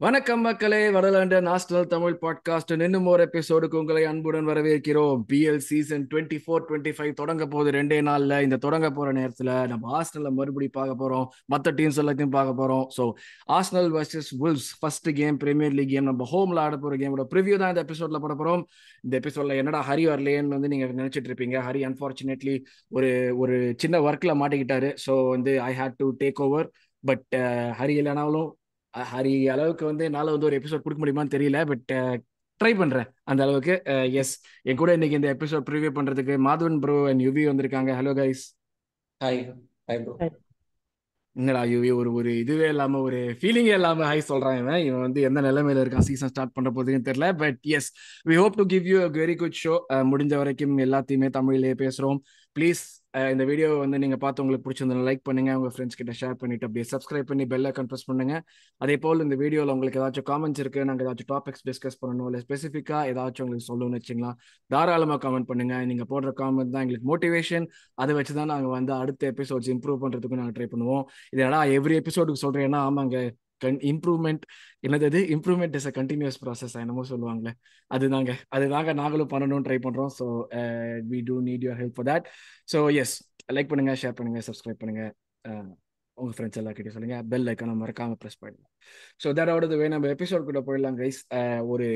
வணக்கம் மக்களே வடலண்டன் nostril Tamil podcast இன்னும் ஒரு எபிசோடுக்கு உங்களை அன்புடன் வரவேற்கிறோம் PL season twenty four twenty five தொடங்க போகுது ரெண்டே நாள்ல இந்த தொடங்க போற நேரத்துல நம்ம ஆஸ்டல்ல மறுபடியும் பார்க்க போறோம் மற்ற டீம்ஸ் எல்லாத்தையும் பார்க்க போறோம் so Arsenal versus Wolves first game Premier League game நம்ம ஹோம்ல ஆட போற கேமோட ப்ரிவியூ தான் இந்த எபிசோட்ல போட போறோம் இந்த எபிசோட்ல என்னடா ஹரி வரலையேன்னு வந்து நீங்க நினைச்சிட்டு இருப்பீங்க ஹரி அன்பார்ச்சுனேட்லி ஒரு ஒரு சின்ன ஒர்க்ல மாட்டிக்கிட்டாரு ஸோ வந்து I hate to take over but Hari இல்லைனாலும் ஹரி அளவுக்கு வந்து என்னால் வந்து ஒரு எபிசோட் கொடுக்க முடியுமான்னு தெரியல பட் ட்ரை பண்ணுறேன் அந்த அளவுக்கு எஸ் என் கூட இன்னைக்கு இந்த எபிசோட் ப்ரிவியூ பண்ணுறதுக்கு மாதவன் ப்ரோ அண்ட் யுவி வந்திருக்காங்க hello guys hi hi bro என்னடா யுவி ஒரு ஒரு இதுவே இல்லாமல் ஒரு ஃபீலிங்கே இல்லாமல் ஹாய் சொல்கிறான் இவன் இவன் வந்து எந்த நிலைமையில இருக்கான் சீசன் ஸ்டார்ட் பண்ணுற போதுன்னு தெரியல but yes we hope to give you very good show முடிஞ்ச வரைக்கும் எல்லாத்தையுமே தமிழ்லேயே பேசுகிறோம் ப்ளீஸ் இந்த வீடியோ வந்து நீங்க பார்த்து உங்களுக்கு பிடிச்சிருந்தா லைக் பண்ணுங்க உங்க ஃப்ரெண்ட்ஸ் கிட்ட ஷேர் பண்ணிட்டு அப்படியே சப்ஸ்கிரைப் பண்ணி பெல் ஐக்கன் ப்ரெஸ் பண்ணுங்க அதே போல் இந்த வீடியோவில் உங்களுக்கு ஏதாச்சும் காமெண்ட்ஸ் இருக்கு நாங்கள் ஏதாச்சும் டாபிக்ஸ் டிஸ்கஸ் பண்ணணும் இல்லை ஸ்பெசிஃபிக்காக ஏதாச்சும் உங்களுக்கு சொல்லணும்னு வச்சுங்களா தாராளமாக காமெண்ட் பண்ணுங்க நீங்க போடுற காமெண்ட் தான் எங்களுக்கு மோட்டிவேஷன் அதை வச்சு தான் நாங்கள் வந்து அடுத்த எபிசோட்ஸ் இம்ப்ரூவ் பண்ணுறதுக்கு நாங்கள் ட்ரை பண்ணுவோம் இதனால எவ்ரி எபிசோடுக்கு சொல்றேன்னா ஆமாங்க கன் இம்ப்ரூவ்மெண்ட் என்னது improvement is a continuous process என்னமோ சொல்லுவாங்களே அதுதாங்க அதுதாங்க நாங்களும் பண்ணணும்னு ட்ரை பண்ணுறோம் so we too need your help for that so yes like பண்ணுங்க ஷேர் பண்ணுங்க சப்ஸ்கிரைப் பண்ணுங்க உங்க ஃப்ரெண்ட்ஸ் எல்லாருக்கிட்டையும் சொல்லுங்க பெல் ஐக்கான மறக்காம ப்ரெஸ் பண்ணுங்க ஸோ தட் வே நம்ம எபிசோட் கூட போயிடலாம் கைஸ் ஒரு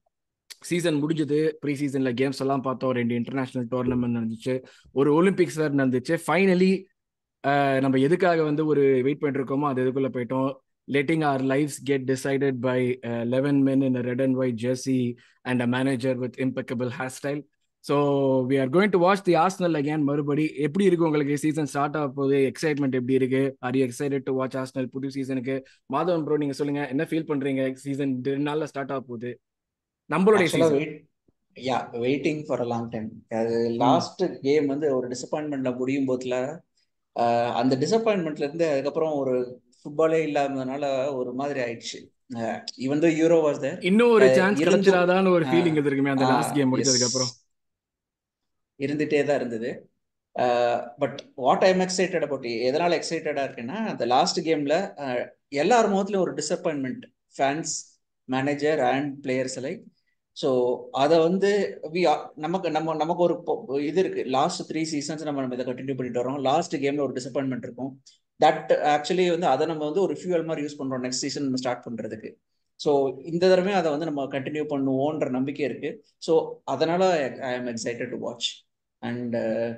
சீசன் முடிஞ்சது ப்ரீ சீசன்ல கேம்ஸ் எல்லாம் பார்த்தோம் ரெண்டு இன்டர்நேஷனல் டோர்னமெண்ட் நடந்துச்சு ஒரு ஒலிம்பிக்ஸ் வேறு நடந்துச்சு ஃபைனலி நம்ம எதுக்காக வந்து ஒரு வெயிட் பண்ணிட்டு இருக்கோமோ அது எதுக்குள்ள போயிட்டோம் letting our lives get decided by uh, 11 men in a red and white jersey and a manager with impeccable hairstyle. So we are going to watch the Arsenal again மறுபடி எப்படி இருக்கு உங்களுக்கு சீசன் ஸ்டார்ட் ஆக போகுது excitement எப்படி இருக்கு are you excited to watch Arsenal புது சீசனுக்கு மாதவன் ப்ரோ நீங்க சொல்லுங்க என்ன ஃபீல் பண்றீங்க சீசன் ரெண்டு நாள்ல ஸ்டார்ட் ஆக போகுது நம்மளுடைய season yeah waiting for a long time அது லாஸ்ட் கேம் வந்து ஒரு டிசப்பாயின்மெண்ட்ல முடியும் போதுல அந்த டிசப்பாயின்மெண்ட்ல இருந்து அதுக்கப்புறம் ஒரு ஃபுட்பாலே இல்லாததுனால ஒரு மாதிரி ஆயிடுச்சு even though euro was there இன்னும் ஒரு சான்ஸ் கிடைச்சிராதான்னு ஒரு ஃபீலிங் இருக்குமே அந்த லாஸ்ட் கேம் முடிஞ்சதுக்கு அப்புறம் இருந்துட்டே தான் இருந்தது but what I'm excited about எதனால எக்ஸைட்டடா இருக்குன்னா அந்த லாஸ்ட் கேம்ல எல்லார் முகத்துலயும் ஒரு disappointment fans manager and players like so அதை வந்து வி நமக்கு நம்ம நமக்கு ஒரு இது இருக்கு லாஸ்ட் த்ரீ சீசன்ஸ் நம்ம நம்ம இதை கண்டினியூ பண்ணிட்டு வரோம் லாஸ்ட் கேம்ல ஒரு டிசப்பாயின்மெண்ட் இருக்கும் தட் ஆக்சுவலி வந்து அதை நம்ம வந்து ஒரு ஃபியூவல் மாதிரி யூஸ் பண்றோம் நெக்ஸ்ட் சீசன் நம்ம ஸ்டார்ட் பண்றதுக்கு ஸோ இந்த தடவை அதை வந்து நம்ம கண்டினியூ பண்ணுவோன்ற நம்பிக்கை இருக்கு ஸோ அதனால I am excited to watch and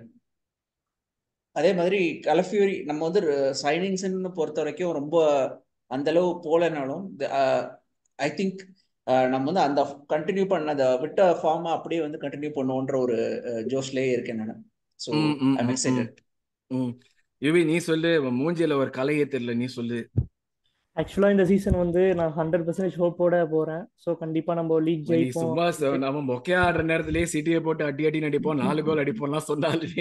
அதே மாதிரி கலஃபியூரி நம்ம வந்து சைனிங்ஸ்ன்னு பொறுத்த வரைக்கும் ரொம்ப அந்த அளவு போலனாலும் ஐ திங்க் நம்ம வந்து அந்த கண்டினியூ பண்ண அந்த விட்ட ஃபார்மை அப்படியே வந்து கண்டினியூ பண்ணுவோன்ற ஒரு ஜோஷ்லேயே இருக்கேன் நான் ஸோ ஐம் எக்ஸைட்டட் யுவி நீ சொல்லு மூஞ்சியில ஒரு கலையே தெரியல நீ சொல்லு ஆக்சுவலா இந்த சீசன் வந்து நான் ஹண்ட்ரட் பர்சன்டேஜ் ஹோப்போட போறேன் ஸோ கண்டிப்பா நம்ம லீக் ஜெயிப்போம் சும்மா நம்ம மொக்கையா ஆடுற நேரத்திலேயே சிட்டியை போட்டு அடி அடி அடிப்போம் நாலு கோல் அடிப்போம்லாம் சொன்னாலும்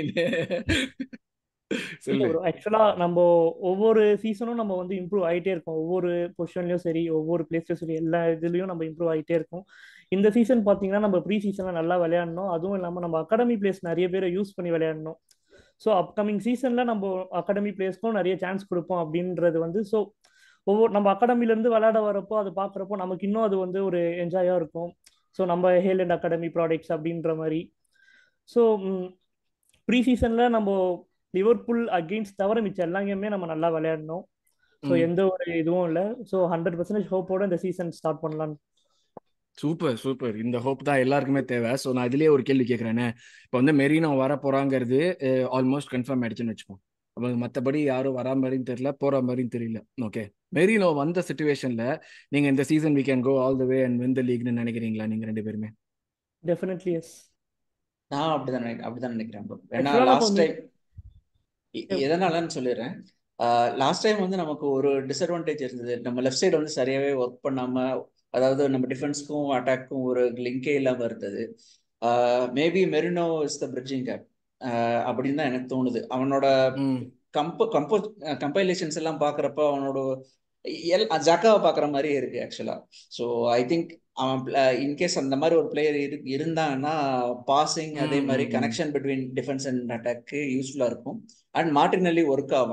ஆக்சுவலா நம்ம ஒவ்வொரு சீசனும் நம்ம வந்து இம்ப்ரூவ் ஆகிட்டே இருக்கோம் ஒவ்வொரு பொசிஷன்லயும் சரி ஒவ்வொரு பிளேஸ்லயும் சரி எல்லா இதுலயும் நம்ம இம்ப்ரூவ் ஆகிட்டே இருக்கோம் இந்த சீசன் பாத்தீங்கன்னா நம்ம ப்ரீ சீசன்ல நல்லா விளையாடணும் அதுவும் இல்லாம நம்ம அகாடமி பிளேஸ் நிறைய பேரை யூஸ் பண்ணி விளையாடணும் ஸோ அப்கமிங் சீசன்ல நம்ம அகாடமி பிளேஸ்க்கும் நிறைய சான்ஸ் கொடுப்போம் அப்படின்றது வந்து ஸோ ஒவ்வொரு நம்ம அகாடமில இருந்து விளையாட வரப்போ அது பாக்குறப்போ நமக்கு இன்னும் அது வந்து ஒரு என்ஜாயா இருக்கும் ஸோ நம்ம ஹேல் அண்ட் அகாடமி ப்ராடக்ட்ஸ் அப்படின்ற மாதிரி ஸோ ப்ரீ சீசன்ல நம்ம லிவர்பூல் அகெயின்ஸ்ட் தவிர மிச்சம் எல்லா கேமே நம்ம நல்லா விளையாடணும் ஸோ எந்த ஒரு இதுவும் இல்லை ஸோ ஹண்ட்ரட் பர்சன்டேஜ் ஹோப்போட இந்த சீசன் ஸ்டார்ட் பண்ணலாம் சூப்பர் சூப்பர் இந்த ஹோப் தான் எல்லாருக்குமே தேவை ஸோ நான் இதுலயே ஒரு கேள்வி கேட்குறேன்னு இப்போ வந்து மெரினோ வர போறாங்கிறது ஆல்மோஸ்ட் கன்ஃபார்ம் ஆயிடுச்சுன்னு வச்சுப்போம் அவங்க மற்றபடி யாரும் வரா மாதிரியும் தெரியல போற மாதிரியும் தெரியல ஓகே மெரினோ வந்த சுச்சுவேஷன்ல நீங்க இந்த season we can go all the way and win the லீக்னு நினைக்கிறீங்களா நீங்க ரெண்டு பேருமே டெஃபினெட்லி எஸ் நான் அப்படிதான் அப்படிதான் நினைக்கிறேன் ப்ரோ ஏன்னா லாஸ்ட் டைம் எதனாலன்னு சொல்லிடுறேன் லாஸ்ட் டைம் வந்து நமக்கு ஒரு டிஸ்அட்வான்டேஜ் இருந்தது நம்ம லெஃப்ட் சைடு வந்து சரியாவே ஒர்க் பண்ணாம அதாவது நம்ம டிஃபென்ஸ்க்கும் அட்டாக்கும் ஒரு லிங்கே இல்லாம இருந்தது maybe Merino is the bridging gap அப்படின்னு தான் எனக்கு தோணுது அவனோட கம்போ கம்போ கம்பைலேஷன்ஸ் எல்லாம் பாக்குறப்ப அவனோட எல் ஜாக்காவை பாக்குற மாதிரி இருக்கு ஆக்சுவலா ஸோ ஐ திங்க் அவன் இன்கேஸ் அந்த மாதிரி ஒரு பிளேயர் இரு இருந்தாங்கன்னா பாசிங் அதே மாதிரி கனெக்ஷன் பிட்வீன் டிஃபென்ஸ் அண்ட் அட்டாக்கு யூஸ்ஃபுல்லா இருக்கும் அண்ட் மார்டினல்லி ஒர்க் ஆகும்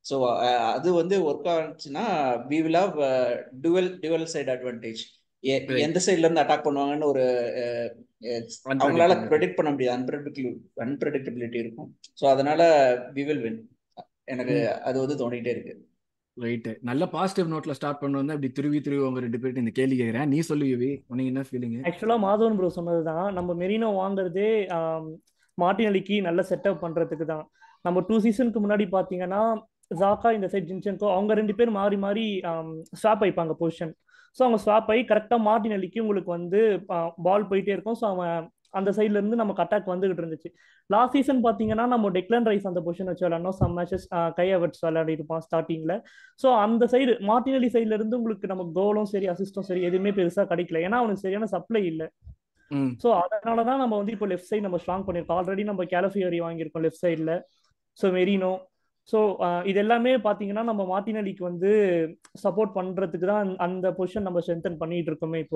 ஸோ அது வந்து ஒர்க் ஆச்சுன்னா we will have dual dual side advantage எந்த சைட்ல இருந்து அட்டாக் பண்ணுவாங்கன்னு ஒரு அவங்களால ப்ரெடிக்ட் பண்ண முடியாது அன்பிரடிக்டிவ் அன்பிரடிக்டபிலிட்டி இருக்கும் ஸோ அதனால வி வில் வின் எனக்கு அது வந்து தோண்டிட்டே இருக்கு ரைட் நல்ல பாசிட்டிவ் நோட்ல ஸ்டார்ட் பண்ண வந்து அப்படி திருவி திருவி உங்க ரெண்டு பேர்ட்டு இந்த கேள்வி கேட்கிறேன் நீ சொல்லு யுவி உனக்கு என்ன ஃபீலிங் ஆக்சுவலா மாதவன் ப்ரோ சொன்னதுதான் நம்ம மெரினோ வாங்குறதே மார்டினலிக்கு நல்ல செட்டப் பண்றதுக்கு தான் நம்ம டூ சீசனுக்கு முன்னாடி பாத்தீங்கன்னா ஜாக்கா இந்த சைட் ஜின்சென்கோ அவங்க ரெண்டு பேரும் மாறி மாறி ஸ்வாப் ஆயிப்பாங்க பொசிஷன் ஸோ அவங்க ஸ்வாப் ஆகி கரெக்டாக மார்டினலிக்கு உங்களுக்கு வந்து பால் போயிட்டே இருக்கும் ஸோ அவன் அந்த சைட்ல இருந்து நமக்கு அட்டாக் வந்துகிட்டு இருந்துச்சு லாஸ்ட் சீசன் பாத்தீங்கன்னா நம்ம டெக்லன் ரைஸ் அந்த பொசிஷன் வச்சு விளையாடணும் சம் மேட்சஸ் கை அவர்ட்ஸ் விளையாடி இருப்பான் ஸ்டார்டிங்ல ஸோ அந்த சைடு மார்டினலி சைட்ல இருந்து உங்களுக்கு நம்ம கோலும் சரி அசிஸ்டும் சரி எதுவுமே பெருசா கிடைக்கல ஏன்னா அவனுக்கு சரியான சப்ளை இல்லை ஸோ அதனால தான் நம்ம வந்து இப்போ லெஃப்ட் சைடு நம்ம ஸ்ட்ராங் பண்ணியிருக்கோம் ஆல்ரெடி நம்ம கேலஃபியரி வாங்கியிருக்கோம் லெஃப்ட் சைடில் ஸோ மெரினோ ஸோ இது எல்லாமே பார்த்தீங்கன்னா நம்ம மார்டினலிக்கு வந்து சப்போர்ட் பண்ணுறதுக்கு தான் அந்த பொசிஷன் நம்ம ஸ்ட்ரென்தன் பண்ணிட்டு இருக்கோமே இப்போ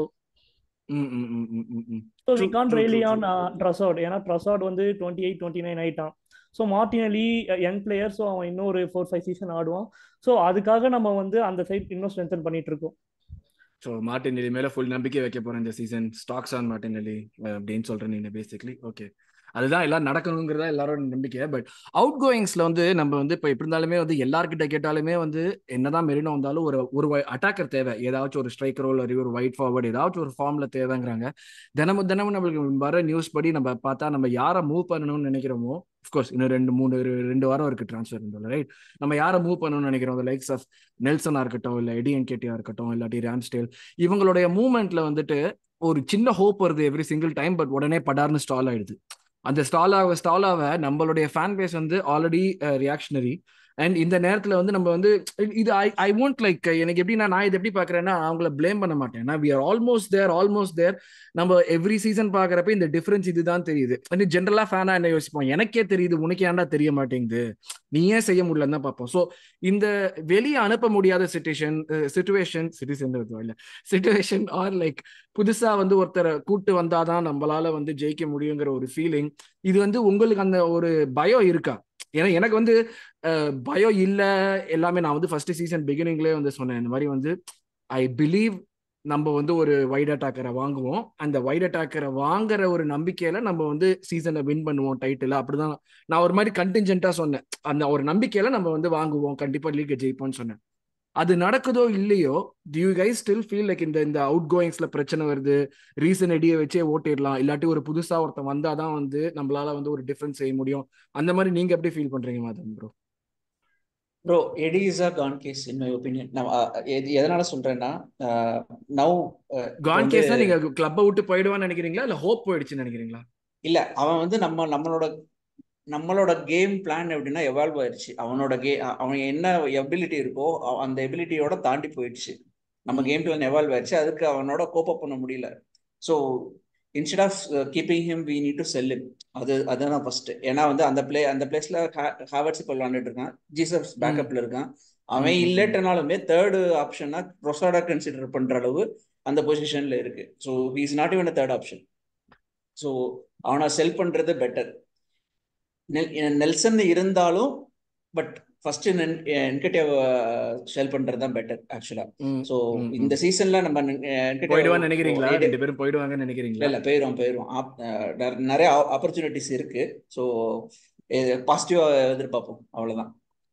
so we can really on Trossard ஏன்னா ட்ரஸாட் வந்து டுவெண்ட்டி எயிட் டுவெண்ட்டி நைன் ஆயிட்டான் so Martinelli young player so அவன் இன்னும் ஒரு ஃபோர் ஃபைவ் சீசன் ஆடுவான் ஸோ அதுக்காக நம்ம வந்து அந்த சைட் இன்னும் ஸ்ட்ரென்தன் பண்ணிட்டு இருக்கோம் ஸோ மார்டினலி மேல ஃபுல் நம்பிக்கை வைக்க போறேன் இந்த சீசன் ஸ்டாக்ஸ் ஆன் மார்டினலி அப்படின்னு சொல்றேன் நீங்க பேசிக்லி ஓகே அதுதான் எல்லாம் நடக்கணுங்கிறதா எல்லாரோட நம்பிக்கை பட் அவுட் கோயிங்ஸ்ல வந்து நம்ம வந்து இப்போ எப்படி இருந்தாலுமே வந்து எல்லார்கிட்ட கேட்டாலுமே வந்து என்னதான் மெரினோ வந்தாலும் ஒரு ஒரு அட்டாக்கர் தேவை ஏதாச்சும் ஒரு ஸ்ட்ரைக்கரோ இல்லை ஒரு ஒயிட் ஃபார்வர்டு ஏதாச்சும் ஒரு ஃபார்ம்ல தேவைங்கிறாங்க தினமும் தினமும் நம்மளுக்கு வர நியூஸ் படி நம்ம பார்த்தா நம்ம யாரை மூவ் பண்ணணும்னு நினைக்கிறோமோ அஃப்கோர்ஸ் இன்னும் ரெண்டு மூணு ரெண்டு வாரம் இருக்கு ட்ரான்ஸ்ஃபர் ரைட் நம்ம யாரை மூவ் பண்ணணும்னு நினைக்கிறோம் லைக்ஸ் ஆஃப் நெல்சனா இருக்கட்டும் இல்லை எடி என்கேட்டியா இருக்கட்டும் இல்லாட்டி ராம்ஸ்டேல் இவங்களுடைய மூவ்மெண்ட்ல வந்துட்டு ஒரு சின்ன ஹோப் வருது எவ்ரி சிங்கிள் டைம் பட் உடனே படார்னு ஸ்டால் ஆயிடுது அந்த ஸ்டால் ஆக ஸ்டால் ஆக நம்மளுடைய ஃபேன் பேஸ் வந்து ஆல்ரெடி ரியாக்ஷனரி அண்ட் இந்த நேரத்தில் வந்து நம்ம வந்து இது ஐ ஐ ஒன்ட் லைக் எனக்கு எப்படின்னா நான் இது எப்படி பார்க்குறேன்னா அவங்கள பிளேம் பண்ண மாட்டேன் we are almost there almost there நம்ம எவ்ரி சீசன் பார்க்குறப்ப இந்த டிஃப்ரென்ஸ் இதுதான் தெரியுது வந்து ஜென்ரலாக ஃபேனாக என்ன யோசிப்போம் எனக்கே தெரியுது உனக்கு ஏன்டா தெரிய மாட்டேங்குது நீ ஏன் செய்ய முடியலன்னு தான் பார்ப்போம் ஸோ இந்த வெளியே அனுப்ப முடியாத சிச்சுவேஷன் சிச்சுவேஷன் சிட்டிசன் இல்லை சிச்சுவேஷன் ஆர் லைக் புதுசா வந்து ஒருத்தரை கூட்டு வந்தாதான் நம்மளால வந்து ஜெயிக்க முடியுங்கிற ஒரு ஃபீலிங் இது வந்து உங்களுக்கு அந்த ஒரு பயம் இருக்கா ஏன்னா எனக்கு வந்து பயம் இல்லை எல்லாமே நான் வந்து ஃபர்ஸ்ட் சீசன் பிகினிங்லேயே வந்து சொன்னேன் இந்த மாதிரி வந்து ஐ பிலீவ் நம்ம வந்து ஒரு வைட் அட்டாக்கரை வாங்குவோம் அந்த வைட் அட்டாக்கரை வாங்குற ஒரு நம்பிக்கையில நம்ம வந்து சீசனை வின் பண்ணுவோம் டைட்டில் அப்படிதான் நான் ஒரு மாதிரி கண்டிஞ்சென்ட்டா சொன்னேன் அந்த ஒரு நம்பிக்கையில நம்ம வந்து வாங்குவோம் கண்டிப்பா லீக் ஜெயிப்போம்னு சொன்னேன் அது நடக்குதோ இல்லையோ do you guys still feel like இந்த இந்த அவுட் கோயிங்ஸ்ல பிரச்சனை வருது ரீசன் எடியை வச்சே ஓட்டிடலாம் இல்லாட்டி ஒரு புதுசா ஒருத்தன் வந்தாதான் வந்து நம்மளால வந்து ஒரு டிஃபரன்ஸ் செய்ய முடியும் அந்த மாதிரி நீங்க எப்படி ஃபீல் பண்றீங்க மாதம் bro bro Eddie is a gone case in my opinion நான் எதனால சொல்றேன்னா நவ் கான் கேஸ்னா நீங்க கிளப்பை விட்டு போயிடுவான்னு நினைக்கிறீங்களா இல்ல ஹோப் போயிடுச்சுன்னு நினைக்கிறீங்களா இல்ல அவன் வந்து நம்ம நம்மளோட நம்மளோட கேம் பிளான் எப்படின்னா எவால்வ் ஆயிடுச்சு அவனோட கே அவன் என்ன எபிலிட்டி இருக்கோ அந்த எபிலிட்டியோட தாண்டி போயிடுச்சு நம்ம கேம் பிளான் எவால்வ் ஆயிடுச்சு அதுக்கு அவனோட கோப்பப் பண்ண முடியல so instead of keeping him we need to sell him அது அதுதான் ஃபர்ஸ்ட் ஏன்னா வந்து அந்த பிளே அந்த பிளேஸ்ல ஹாவர்ட்ஸ் இப்போ விளாண்டுட்டு இருக்கான் ஜீசஸ் பேக்கப்ல இருக்கான் அவன் இல்லட்டனாலுமே தேர்டு ஆப்ஷனா ரொசாடா கன்சிடர் பண்ற அளவு அந்த பொசிஷன்ல இருக்கு so he is not even third option so அவனை செல் பண்றது பெட்டர் நெல்சன் இருந்தாலும் பட் ஃபர்ஸ்ட் என்கிட்டேவ ஷெல் பண்றது தான் பெட்டர் ஆக்சுவலா சோ இந்த சீசன்ல நம்ம போயிடுவான்னு நினைக்கிறீங்களா ரெண்டு பேரும் போயிடுவாங்கன்னு நினைக்கிறீங்களா இல்ல போயிடும் போயிடும் நிறைய ஆப்பர்ச்சுனிட்டிஸ் இருக்கு சோ பாசிட்டிவா எதிர்பார்ப்போம் அவ்வளவுதான்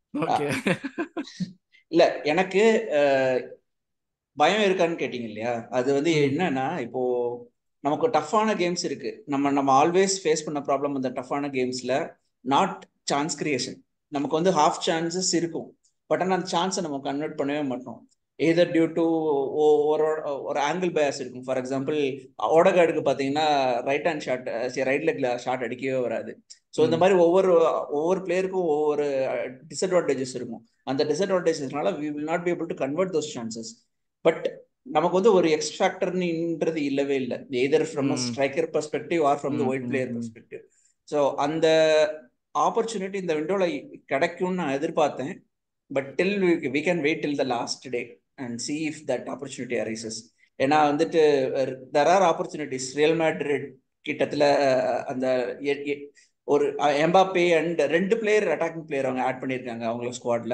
இல்ல எனக்கு பயம் இருக்கான்னு கேட்டீங்க இல்லையா அது வந்து என்னன்னா இப்போ நமக்கு டஃப்பான கேம்ஸ் இருக்கு நம்ம நம்ம ஆல்வேஸ் ஃபேஸ் பண்ண ப்ராப்ளம் அந்த டஃப்பான கேம்ஸ்ல நாட் சான்ஸ் கிரியேஷன் நமக்கு வந்து ஹாஃப் சான்சஸ் இருக்கும் பட் ஆனால் அந்த சான்ஸை நம்ம கன்வெர்ட் பண்ணவே மாட்டோம் எதர் டியூ டு ஒரு ஒரு ஆங்கிள் பயஸ் இருக்கும் ஃபார் எக்ஸாம்பிள் ஓடகார்டுக்கு பார்த்தீங்கன்னா ரைட் ஹேண்ட் ஷாட் ரைட் லெக்ல ஷாட் அடிக்கவே வராது ஸோ இந்த மாதிரி ஒவ்வொரு ஒவ்வொரு பிளேயருக்கும் ஒவ்வொரு டிஸ்அட்வான்டேஜஸ் இருக்கும் அந்த டிஸ்அட்வான்டேஜஸ்னால we will not be able to convert those chances but நமக்கு வந்து ஒரு எக்ஸ் ஃபேக்டர்ன்றது இல்லவே இல்லை either from striker perspective or from the wide player perspective so அந்த ஆப்பர்ச்சுனிட்டி இந்த விண்டோல கிடைக்கும்னு நான் எதிர்பார்த்தேன் but till we can wait till the last day and see if that opportunity arises ஏன்னா வந்துட்டு there are opportunities Real Madrid கிட்டத்தில் அந்த ஒரு எம்பாப்பே அண்ட் ரெண்டு பிளேயர் அட்டாக்கிங் பிளேயர் அவங்க ஆட் பண்ணியிருக்காங்க அவங்கள ஸ்குவாட்ல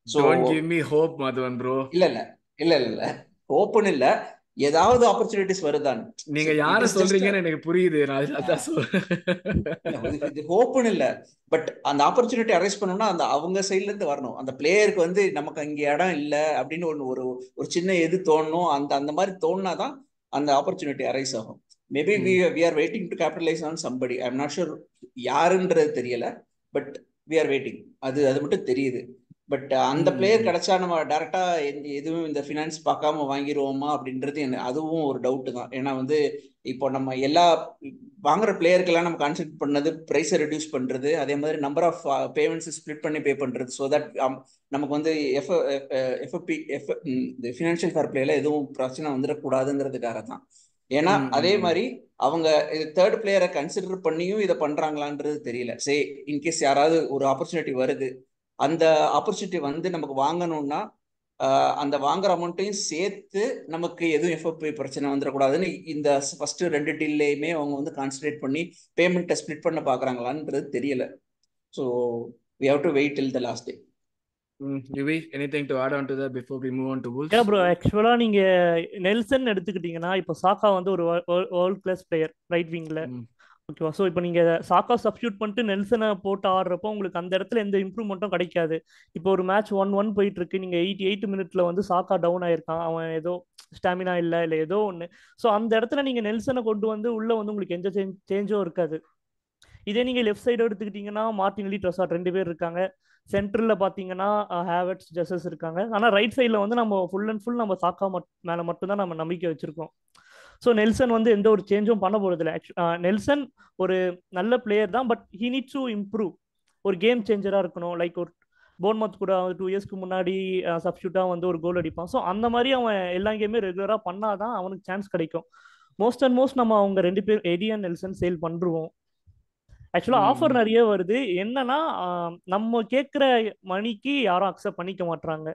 so don't give me hope Madhuvan bro இல்ல இல்ல இல்ல இல்ல இல்ல ஓப்பன் இல்ல ஏதாவது ஆப்பர்ச்சுனிட்டிஸ் வருதான் நீங்க இட் யார இஸ் ஜஸ்ட் சொல்றீங்கன்னு எனக்கு புரியுது நான் அதான் சொல்றேன் இது ஓப்பன் இல்ல பட் அந்த ஆப்பர்ச்சுனிட்டி அரைஸ் பண்ணணும்னா அந்த அவங்க சைட்ல இருந்து வரணும் அந்த பிளேயருக்கு வந்து நமக்கு அங்க இடம் இல்ல அப்படின்னு ஒன்று ஒரு ஒரு சின்ன எது தோணணும் அந்த அந்த மாதிரி தோணுனாதான் அந்த ஆப்பர்ச்சுனிட்டி அரைஸ் ஆகும் maybe we we are waiting to capitalise on somebody I am not sure யாருன்றது தெரியல பட் வி ஆர் வெயிட்டிங் அது அது மட்டும் தெரியுது பட் அந்த பிளேயர் கிடைச்சா நம்ம டேரக்டா எதுவும் இந்த ஃபினான்ஸ் பார்க்காம வாங்கிடுவோமா அப்படின்றது எனக்கு அதுவும் ஒரு டவுட் தான் ஏன்னா வந்து இப்போ நம்ம எல்லா வாங்குற பிளேயருக்கெல்லாம் நம்ம கான்சென்ட் பண்ணது ப்ரைஸை ரெடியூஸ் பண்றது அதே மாதிரி நம்பர் ஆஃப் பேமெண்ட்ஸ் ஸ்ப்ளிட் பண்ணி பே பண்றது ஸோ தட் நமக்கு வந்து எஃப் எஃப்எப்பி எஃப் இந்த ஃபினான்ஷியல் ஃபேர் பிளேல எதுவும் பிரச்சனை வந்துடக்கூடாதுங்கிறதுக்காக தான் ஏன்னா அதே மாதிரி அவங்க இது தேர்ட் பிளேயரை கன்சிடர் பண்ணியும் இதை பண்றாங்களான்றது தெரியல சே இன்கேஸ் யாராவது ஒரு ஆப்பர்ச்சுனிட்டி வருது அந்த ஆப்பர்ச்சுனிட்டி வந்து நமக்கு வாங்கணும்னா அந்த வாங்குற அமௌண்ட்டையும் சேர்த்து நமக்கு எதுவும் எஃப்எஃப்பி பிரச்சனை வந்துடக்கூடாதுன்னு இந்த ஃபர்ஸ்ட் ரெண்டு டீல்லையுமே அவங்க வந்து கான்சன்ட்ரேட் பண்ணி பேமெண்ட்டை ஸ்ப்ளிட் பண்ண பாக்குறாங்களான்றது தெரியல so we have to wait till the last day Yuvi anything to add on to that before we move on to Wolves yeah bro ஆக்சுவலா நீங்க நெல்சன் எடுத்துக்கிட்டீங்கன்னா இப்போ சாக்கா வந்து ஒரு வேர்ல்ட் கிளாஸ் பிளேயர் ரைட் விங்ல ஓகேவா ஸோ இப்போ நீங்கள் சாக்கா சப்ஸ்டியூட் பண்ணிட்டு நெல்சனை போட்டு ஆடுறப்போ உங்களுக்கு அந்த இடத்துல எந்த இம்ப்ரூவ்மெண்ட்டும் கிடைக்காது இப்போ ஒரு மேட்ச் ஒன் ஒன் போயிட்டு இருக்கு நீங்கள் எயிட்டி எயிட் மினிட்ல வந்து சாக்கா டவுன் ஆயிருக்கான் அவன் ஏதோ ஸ்டாமினா இல்லை இல்லை ஏதோ ஒன்று ஸோ அந்த இடத்துல நீங்கள் நெல்சனை கொண்டு வந்து உள்ளே வந்து உங்களுக்கு எந்த சேஞ்ச் சேஞ்சும் இருக்காது இதே நீங்கள் லெஃப்ட் சைடு எடுத்துக்கிட்டிங்கன்னா மார்டின் லி ட்ரஸாட் ரெண்டு பேர் இருக்காங்க சென்ட்ரலில் பார்த்தீங்கன்னா ஹேவட்ஸ் ஜெசஸ் இருக்காங்க ஆனால் ரைட் சைடில் வந்து நம்ம ஃபுல் அண்ட் ஃபுல் நம்ம சாக்கா மட் மேலே மட்டும்தான் நம்ம நம்பிக்கை வச்சுருக்கோம் ஸோ நெல்சன் வந்து எந்த ஒரு சேஞ்சும் பண்ண போகிறதில்ல நெல்சன் ஒரு நல்ல பிளேயர் தான் but he need to improve ஒரு கேம் சேஞ்சராக இருக்கணும் லைக் ஒரு போன்மத் கூட டூ இயர்ஸ்க்கு முன்னாடி சப்ஸ்டியூட்டாக வந்து ஒரு கோல் அடிப்பான் ஸோ அந்த மாதிரி அவன் எல்லா கேமே ரெகுலராக பண்ணாதான் அவனுக்கு சான்ஸ் கிடைக்கும் மோஸ்ட் அண்ட் மோஸ்ட் நம்ம அவங்க ரெண்டு பேர் எடி அண்ட் நெல்சன் சேல் பண்ணுருவோம் ஆக்சுவலாக ஆஃபர் நிறைய வருது என்னன்னா நம்ம கேட்குற மணிக்கு யாரும் அக்செப்ட் பண்ணிக்க மாட்டாங்க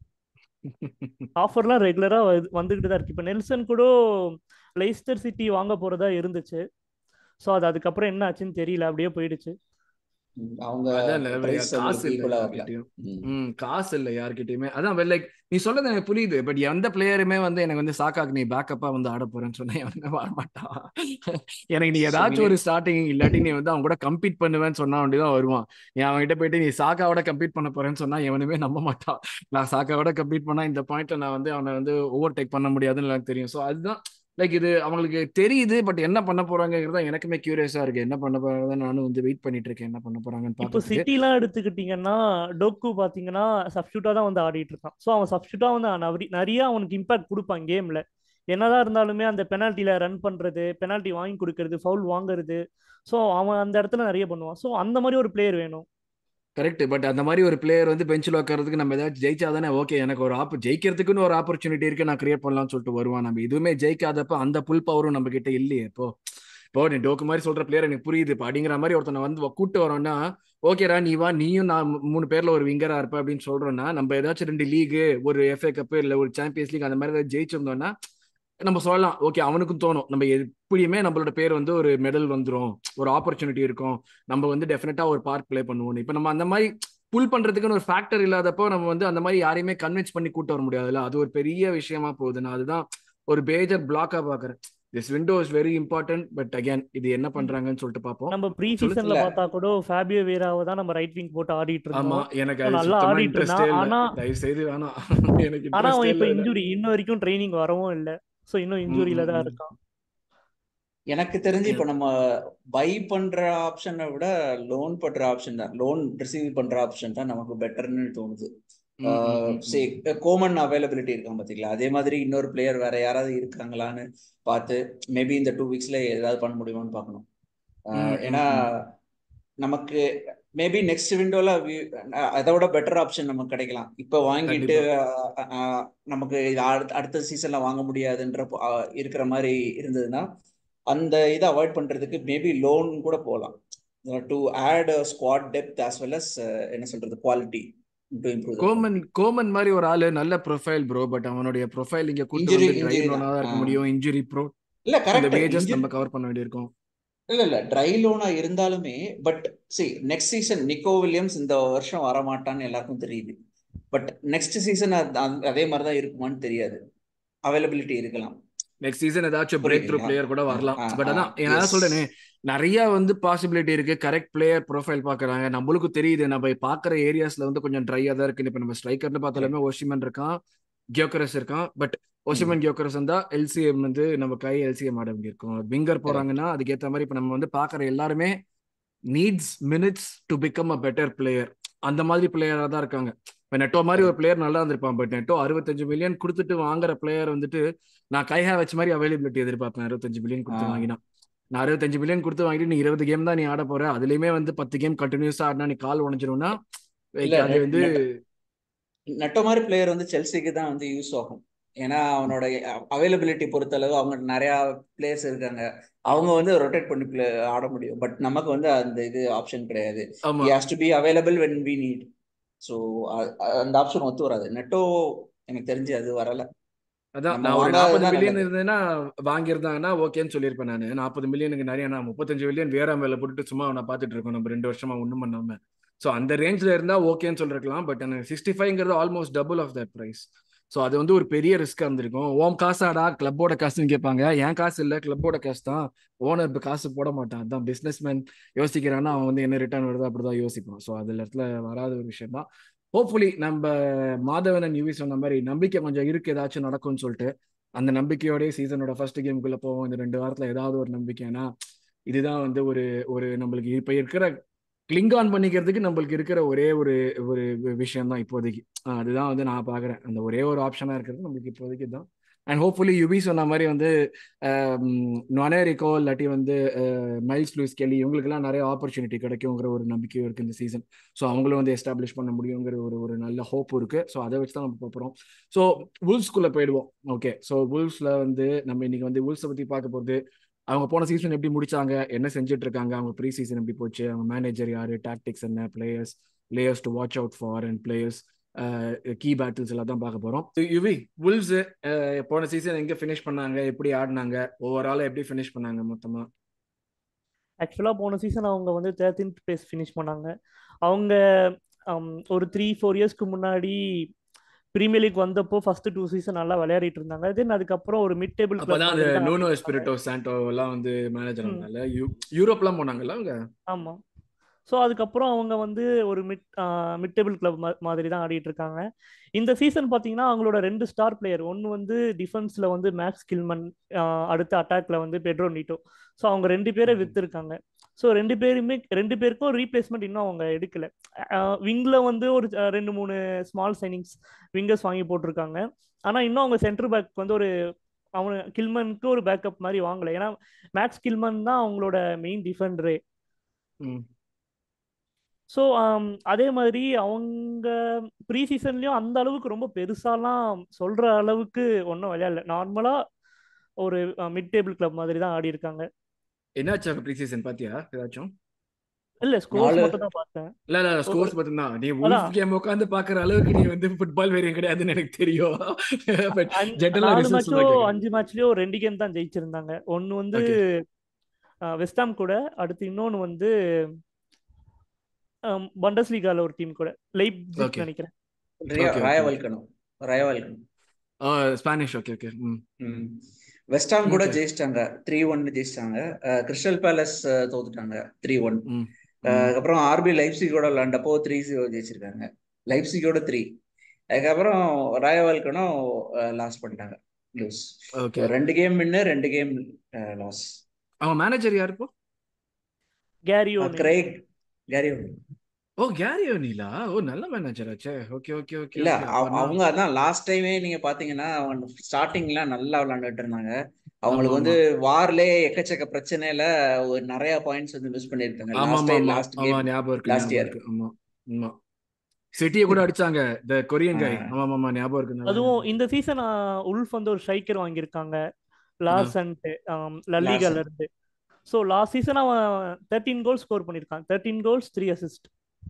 ஆஃபர்லாம் ரெகுலராக வந்துக்கிட்டு தான் இருக்கு இப்போ நெல்சன் கூட லெய்ஸ்டர் சிட்டி வாங்க போறதா இருந்துச்சு ஸோ அது அதுக்கப்புறம் என்ன ஆச்சுன்னு தெரியல அப்படியே போயிடுச்சு அவங்க காசு இல்ல காசு இல்ல யார்கிட்டயுமே அதான் லைக் நீ சொல்றது எனக்கு புரியுது பட் எந்த பிளேயருமே வந்து எனக்கு வந்து சாக்காக்கு நீ பேக்கப்பா வந்து ஆட போறேன்னு சொன்னா எவனுமே வரமாட்டான் எனக்கு நீ ஏதாச்சும் ஒரு ஸ்டார்டிங் இல்லாட்டி நீ வந்து அவங்க கூட கம்பீட் பண்ணுவேன்னு சொன்னா தான் வருவான் நீ அவன்கிட்ட போயிட்டு நீ சாக்காவோட கம்பீட் பண்ண போறேன்னு சொன்னா எவனுமே நம்ப மாட்டான் நான் சாக்காவோட கம்பீட் பண்ணா இந்த பாயிண்ட்ல நான் வந்து அவனை வந்து ஓவர் டேக் பண்ண முடியாதுன்னு எனக்கு தெரியும் ஸோ அதுதான் லைக் இது அவங்களுக்கு தெரியுது பட் என்ன பண்ண போறாங்கிறது எனக்குமே கியூரியஸா இருக்கு என்ன பண்ண போறாங்க நானும் வந்து வெயிட் பண்ணிட்டு இருக்கேன் என்ன பண்ண போறாங்கன்னு இப்போ சிட்டிலாம் எடுத்துக்கிட்டீங்கன்னா டோக்கு பாத்தீங்கன்னா சப்ஸ்டியூட்டா தான் வந்து ஆடிட்டு இருக்கான் ஸோ அவன் சப்ஸ்டியூட்டா வந்து நிறைய அவனுக்கு இம்பாக்ட் கொடுப்பான் கேம்ல என்னதான் இருந்தாலுமே அந்த பெனால்ட்டில ரன் பண்றது பெனால்ட்டி வாங்கி கொடுக்கறது ஃபவுல் வாங்குறது ஸோ அவன் அந்த இடத்துல நிறைய பண்ணுவான் ஸோ அந்த மாதிரி ஒரு பிளேயர் வேணும் கரெக்ட் பட் அந்த மாதிரி ஒரு பிளேயர் வந்து பெஞ்சில் உட்காரதுக்கு நம்ம ஏதாச்சும் ஜெயிச்சா தானே ஓகே எனக்கு ஒரு ஆப் ஜெயிக்கிறதுக்குன்னு ஒரு ஆப்பர்ச்சுனிட்டி இருக்கு நான் கிரியேட் பண்ணலாம்னு சொல்லிட்டு வருவான் நம்ம இதுவுமே ஜெயிக்காதப்ப அந்த புல் பவரும் நம்ம கிட்ட இல்லையே இப்போ இப்போ நீ டோக்கு மாதிரி சொல்ற பிளேயர் எனக்கு புரியுது இப்போ அப்படிங்கிற மாதிரி ஒருத்தனை வந்து கூட்டு வரோம்னா ஓகேடா நீ வா நீயும் நான் மூணு பேர்ல ஒரு விங்கரா இருப்ப அப்படின்னு சொல்றோம்னா நம்ம ஏதாச்சும் ரெண்டு லீகு ஒரு எஃப்ஏ கப்பு இல்ல ஒரு சாம்பியன்ஸ் லீக் அந்த மாதிரி ஏதாவது ஜெயிச்சிருந்தோம்னா நம்ம சொல்லலாம் ஓகே அவனுக்கும் தோணும் நம்ம எப்படியுமே நம்மளோட பேர் வந்து ஒரு மெடல் வந்துடும் ஒரு ஆப்பர்ச்சுனிட்டி இருக்கும் நம்ம வந்து டெஃபினட்டா ஒரு பார்ட் பிளே பண்ணுவோம் இப்போ நம்ம அந்த மாதிரி புல் பண்றதுக்குன்னு ஒரு ஃபேக்டர் இல்லாதப்போ நம்ம வந்து அந்த மாதிரி யாரையுமே கன்வின்ஸ் பண்ணி கூட்டு வர முடியாதுல்ல அது ஒரு பெரிய விஷயமா போகுது நான் அதுதான் ஒரு பேஜர் பிளாக்கா பாக்குறேன் this window is very important but again இது என்ன பண்றாங்கன்னு சொல்லிட்டு பாப்போம் நம்ம ப்ரீ சீசன்ல பார்த்தா கூட ஃபேபியோ வேராவை தான் நம்ம ரைட் விங் போட்டு ஆடிட்டு இருந்தோம் ஆமா எனக்கு நல்லா ஆடிட்டு இருந்தான் ஆனா தயவு செய்து வேணாம் எனக்கு ஆனா அவன் இப்ப இன்ஜுரி இன்ன வரைக்கும் ட்ரைனிங் வரவும் இல்ல சோ இன்னும் இன்ஜுரியில தான் இருக்கான் எனக்கு தெரிஞ்சு இப்ப நம்ம பை பண்ற ஆப்ஷனை விட லோன் பண்ற ஆப்ஷன் தான் லோன் ரிசீவ் பண்ற ஆப்ஷன் தான் நமக்கு பெட்டர்னு தோணுது கோமன் அவைலபிலிட்டி இருக்கான் பாத்தீங்களா அதே மாதிரி இன்னொரு பிளேயர் வேற யாராவது இருக்காங்களான்னு பார்த்து மேபி இந்த டூ வீக்ஸ்ல ஏதாவது பண்ண முடியுமான்னு பார்க்கணும் ஏன்னா நமக்கு மேபி நெக்ஸ்ட் விண்டோல அதோட பெட்டர் ஆப்ஷன் நமக்கு கிடைக்கலாம் இப்ப வாங்கிட்டு நமக்கு அடுத்த சீசன்ல வாங்க முடியாதுன்ற இருக்கிற மாதிரி இருந்ததுன்னா அந்த இதை அவாய்ட் பண்றதுக்கு மேபி லோன் கூட போகலாம் to add squad depth as well as என்ன சொல்றது குவாலிட்டி கோமன் கோமன் மாதிரி ஒரு ஆளு நல்ல ப்ரொஃபைல் ப்ரோ பட் அவனுடைய ப்ரொஃபைல் இங்க கூட்டு வந்து ட்ரை லோனா தான் இருக்க முடியும் இன்ஜுரி ப்ரோ இல்ல கரெக்ட் வேஜஸ் நம்ம கவர் பண்ண வேண்டியிருக்கும் இல்ல இல்ல ட்ரை லோனா இருந்தாலுமே but see next season Nico Williams இந்த வருஷம் வரமாட்டான்னு எல்லாருக்கும் தெரியுது பட் நெக்ஸ்ட் சீசன் அதே மாதிரி தான் இருக்குமான்னு தெரியாது அவைலபிலிட்டி இருக்கலாம் நெக்ஸ்ட் சீசன் ஏதாச்சும் பிரேக் த்ரூ புரியுதுங்களா பிளேயர் கூட ஆ வரலாம் ஆ பட் ஆ அதான் நான் எஸ் சொல்றேனே நிறைய வந்து பாசிபிலிட்டி இருக்கு கரெக்ட் பிளேயர் ப்ரொஃபைல் பாக்குறாங்க நம்மளுக்கும் தெரியுது நம்ம பாக்குற ஏரியாஸ்ல வந்து கொஞ்சம் ட்ரையா தான் இருக்கு இப்ப நம்ம ஸ்ட்ரைக்கர்னு பார்த்தாலுமே ஓஷிமன் இருக்கான் கியோக்கரஸ் இருக்கான் பட் ஓஷிமன் கியோக்கரஸ் இருந்தா எல்சிஎம் வந்து நம்ம கை எல்சிஎம் ஆட வேண்டியிருக்கும் விங்கர் போறாங்கன்னா அதுக்கேற்ற மாதிரி இப்ப நம்ம வந்து பாக்குற எல்லாருமே needs minutes to become a better player அந்த மாதிரி பிளேயரா தான் இருக்காங்க இப்போ நெட்டோ மாதிரி ஒரு பிளேயர் நல்லா இருந்திருப்பான் பட் நெட்டோ அறுபத்தஞ்சு மில்லியன் கொடுத்துட்டு வாங்குற பிளேயர் வந்துட்டு நான் கை வச்ச மாதிரி அவைலபிலிட்டி எதிர்பார்ப்பேன் அறுபத்தஞ்சு மில்லியன் கொடுத்து வாங்கினா நான் அறுபத்தஞ்சு மில்லியன் கொடுத்து வாங்கிட்டு நீ இருபது கேம் தான் நீ ஆட போற அதுலயுமே வந்து பத்து கேம் கண்டினியூஸா ஆடினா நீ கால் உடஞ்சிரும்னா அது வந்து நெட்டோ மாதிரி பிளேயர் வந்து செல்சிக்கு தான் வந்து யூஸ் ஆகும் ஏன்னா அவனோட அவைலபிலிட்டி பொறுத்தளவு அவங்க நிறைய பிளேயர்ஸ் இருக்காங்க அவங்க வந்து ரொட்டேட் பண்ணி பிளே ஆட முடியும் பட் நமக்கு வந்து அந்த இது ஆப்ஷன் கிடையாது has to be available when we need so அந்த ஆப்ஷன் ஒத்து வராது நெட்டோ எனக்கு தெரிஞ்சு அது வரல அதான் நான் ஒரு நாற்பது மில்லியன் இருந்ததுன்னா வாங்கியிருந்தாங்கன்னா ஓகேன்னு சொல்லியிருப்பேன் நான் நாற்பது மில்லியனுக்கு நிறைய நான் முப்பத்தஞ்சு மில்லியன் வேற மேல போட்டுட்டு சும்மா நான் பார்த்துட்டு இருக்கோம் நம்ம ரெண்டு வருஷமா ஒன்றும் பண்ணாம ஸோ அந்த ரேஞ்சில் இருந்தா ஓகேன்னு சொல்லிருக்கலாம் பட் எனக்கு சிக்ஸ்டி ஃபைவ்ங்கிறது almost double of that price so அது வந்து ஒரு பெரிய ரிஸ்க்காக இருந்திருக்கும் ஓம் காசாடா கிளப்போட காசுன்னு கேட்பாங்க என் காசு இல்லை கிளப்போட காசு தான் ஓனர் இப்போ காசு போட மாட்டான் அதான் பிஸ்னஸ் மேன் யோசிக்கிறான்னா அவன் வந்து என்ன ரிட்டர்ன் வருதோ அப்படிதான் யோசிப்பான் ஸோ அதுல இடத்துல வராத ஒரு விஷயம் தான் ஹோப்ஃபுல்லி நம்ம மாதவனன் யூவி சொன்ன மாதிரி நம்பிக்கை கொஞ்சம் இருக்கு ஏதாச்சும் நடக்கும்னு சொல்லிட்டு அந்த நம்பிக்கையோடய சீசனோட ஃபர்ஸ்ட் கேமுக்குள்ள போவோம் இந்த ரெண்டு வாரத்துல ஏதாவது ஒரு நம்பிக்கைனா இதுதான் வந்து ஒரு ஒரு நம்மளுக்கு இப்ப இருக்கிற கிளிங் ஆன் பண்ணிக்கிறதுக்கு நம்மளுக்கு இருக்கிற ஒரே ஒரு ஒரு விஷயம் தான் இப்போதைக்கு அதுதான் வந்து நான் பாக்குறேன் அந்த ஒரே ஒரு ஆப்ஷனா இருக்கிறது நம்மளுக்கு இப்போதைக்கு தான் அண்ட் ஹோப்ஃபுல்லி யுபி சொன்ன மாதிரி வந்து நொனேரிக்கோ இல்லாட்டி வந்து மைல்ஸ் லூஸ் கெலி இவங்களுக்குலாம் நிறைய ஆப்பர்ச்சுனிட்டி கிடைக்குங்கிற ஒரு நம்பிக்கையும் இருக்கு இந்த சீசன் ஸோ அவங்களும் வந்து எஸ்டாப்ளிஷ் பண்ண முடியுங்கிற ஒரு ஒரு நல்ல ஹோப் இருக்கு ஸோ அதை வச்சு தான் நம்ம போகிறோம் ஸோ வுல்ஸ்குள்ளே போயிடுவோம் ஓகே ஸோ வுல்ஸில் வந்து நம்ம இன்னைக்கு வந்து வுல்ஸை பற்றி பார்க்க போகிறது அவங்க போன சீசன் எப்படி முடிச்சாங்க என்ன செஞ்சுட்டு இருக்காங்க அவங்க ப்ரீ சீசன் எப்படி போச்சு அவங்க மேனேஜர் யாரு டாக்டிக்ஸ் என்ன players players to watch out for and players key battles எல்லாம் தான் பார்க்க போறோம் யுவி வுல்ஸ் போன சீசன் எங்க ஃபினிஷ் பண்ணாங்க எப்படி ஆடினாங்க ஓவரால் எப்படி ஃபினிஷ் பண்ணாங்க மொத்தமா ஆக்சுவலாக போன சீசன் அவங்க வந்து தேர்ட்டீன்த் பிளேஸ் ஃபினிஷ் பண்ணாங்க அவங்க ஒரு த்ரீ ஃபோர் இயர்ஸ்க்கு முன்னாடி பிரீமியர் லீக் வந்தப்போ ஃபர்ஸ்ட் டூ சீசன் நல்லா விளையாடிட்டு இருந்தாங்க தென் அதுக்கப்புறம் ஒரு மிட் டேபிள் அப்பதான் அந்த நூனோ எஸ்பிரிட்டோ சாண்டோ எல்லாம் வந்து மேனேஜர் ஆனால யூரோப்லாம் போனாங்கல்ல அவங்க ஆமா ஸோ அதுக்கப்புறம் அவங்க வந்து ஒரு மிட் மிட் டேபிள் கிளப் மாதிரி தான் ஆடிட்டு இருக்காங்க இந்த சீசன் பார்த்தீங்கன்னா அவங்களோட ரெண்டு ஸ்டார் பிளேயர் ஒன்று வந்து டிஃபென்ஸில் வந்து மேக்ஸ் கில்மன் அடுத்த அட்டாக்ல வந்து பெட்ரோ நீட்டோ ஸோ அவங்க ரெண்டு பேரை வித்துருக்காங்க ஸோ ரெண்டு பேருமே ரெண்டு பேருக்கும் ரீப்ளேஸ்மெண்ட் இன்னும் அவங்க எடுக்கல விங்கில் வந்து ஒரு ரெண்டு மூணு ஸ்மால் சைனிங்ஸ் விங்கர்ஸ் வாங்கி போட்டிருக்காங்க ஆனால் இன்னும் அவங்க சென்டர் பேக் வந்து ஒரு அவனு கில்மனுக்கு ஒரு பேக்கப் மாதிரி வாங்கலை ஏன்னா மேக்ஸ் கில்மன் தான் அவங்களோட மெயின் டிஃபெண்டரே ஸோ அதே மாதிரி அவங்க ப்ரீ சீசன்லேயும் அந்த அளவுக்கு ரொம்ப பெருசாலாம் சொல்கிற அளவுக்கு ஒன்றும் விளையாடல நார்மலாக ஒரு மிட் டேபிள் கிளப் மாதிரி தான் ஆடி இருக்காங்க என்னாச்சு ப்ரீ சீசன் பாத்தியா ஏதாச்சும் இல்ல ஸ்கோர்ஸ் மட்டும் தான் பார்த்தேன் இல்ல இல்ல ஸ்கோர்ஸ் மட்டும் தான் நீ வுல்ஃப் கேம் உட்கார்ந்து பாக்குற அளவுக்கு நீ வந்து ஃபுட்பால் வேரியம் கிடையாதுன்னு எனக்கு தெரியும் நாலு மேட்சோ அஞ்சு மேட்ச்லயோ ரெண்டு கேம் தான் ஜெயிச்சிருந்தாங்க ஒன்னு வந்து வெஸ்டாம் கூட அடுத்து இன்னொன்னு வந்து பண்டஸ்லீகால ஒரு டீம் கூட லைப் நினைக்கிறேன் ராயவல்கனும் ராயவல்கனும் ஸ்பானிஷ் ஓகே ஓகே வெஸ்டாம் கூட ஜெயிச்சிட்டாங்க த்ரீ ஒன் ஜெயிச்சிட்டாங்க கிறிஸ்டல் பேலஸ் தோத்துட்டாங்க த்ரீ ஒன் அதுக்கப்புறம் ஆர்பி லைப்சிகோட விளாண்டப்போ த்ரீ ஜீரோ ஜெயிச்சிருக்காங்க லைப்சிகோட த்ரீ அதுக்கப்புறம் ராயவால்கனும் லாஸ் பண்ணிட்டாங்க லூஸ் ரெண்டு கேம் வின்னு ரெண்டு கேம் லாஸ் அவங்க மேனேஜர் யாரு இப்போ கேரியோ கிரேக் கேரியோ ஓ கேரி ஓனிலா ஓ நல்ல மேனேஜர் ஆச்சே ஓகே ஓகே ஓகே இல்ல அவங்க அதான் லாஸ்ட் டைமே நீங்க பாத்தீங்கன்னா அவங்க ஸ்டார்டிங்ல நல்லா விளையாண்டுட்டு இருந்தாங்க அவங்களுக்கு வந்து வார்லே எக்கச்சக்க பிரச்சனையில ஒரு நிறைய பாயிண்ட்ஸ் வந்து மிஸ் பண்ணிருக்காங்க லாஸ்ட் டைம் லாஸ்ட் கேம் ஞாபகம் இருக்கு லாஸ்ட் இயர் ஆமா ஆமா சிட்டியை கூட அடிச்சாங்க த கொரியன் கை ஆமா ஆமா ஞாபகம் இருக்கு அதுவும் இந்த சீசன் உல்ஃப் வந்து ஒரு ஸ்ட்ரைக்கர் வாங்கியிருக்காங்க லாஸ் அண்ட் லலிகால இருந்து ஸோ லாஸ்ட் சீசன் அவன் தேர்ட்டீன் கோல் ஸ்கோர் பண்ணியிருக்கான் thirteen goals three assist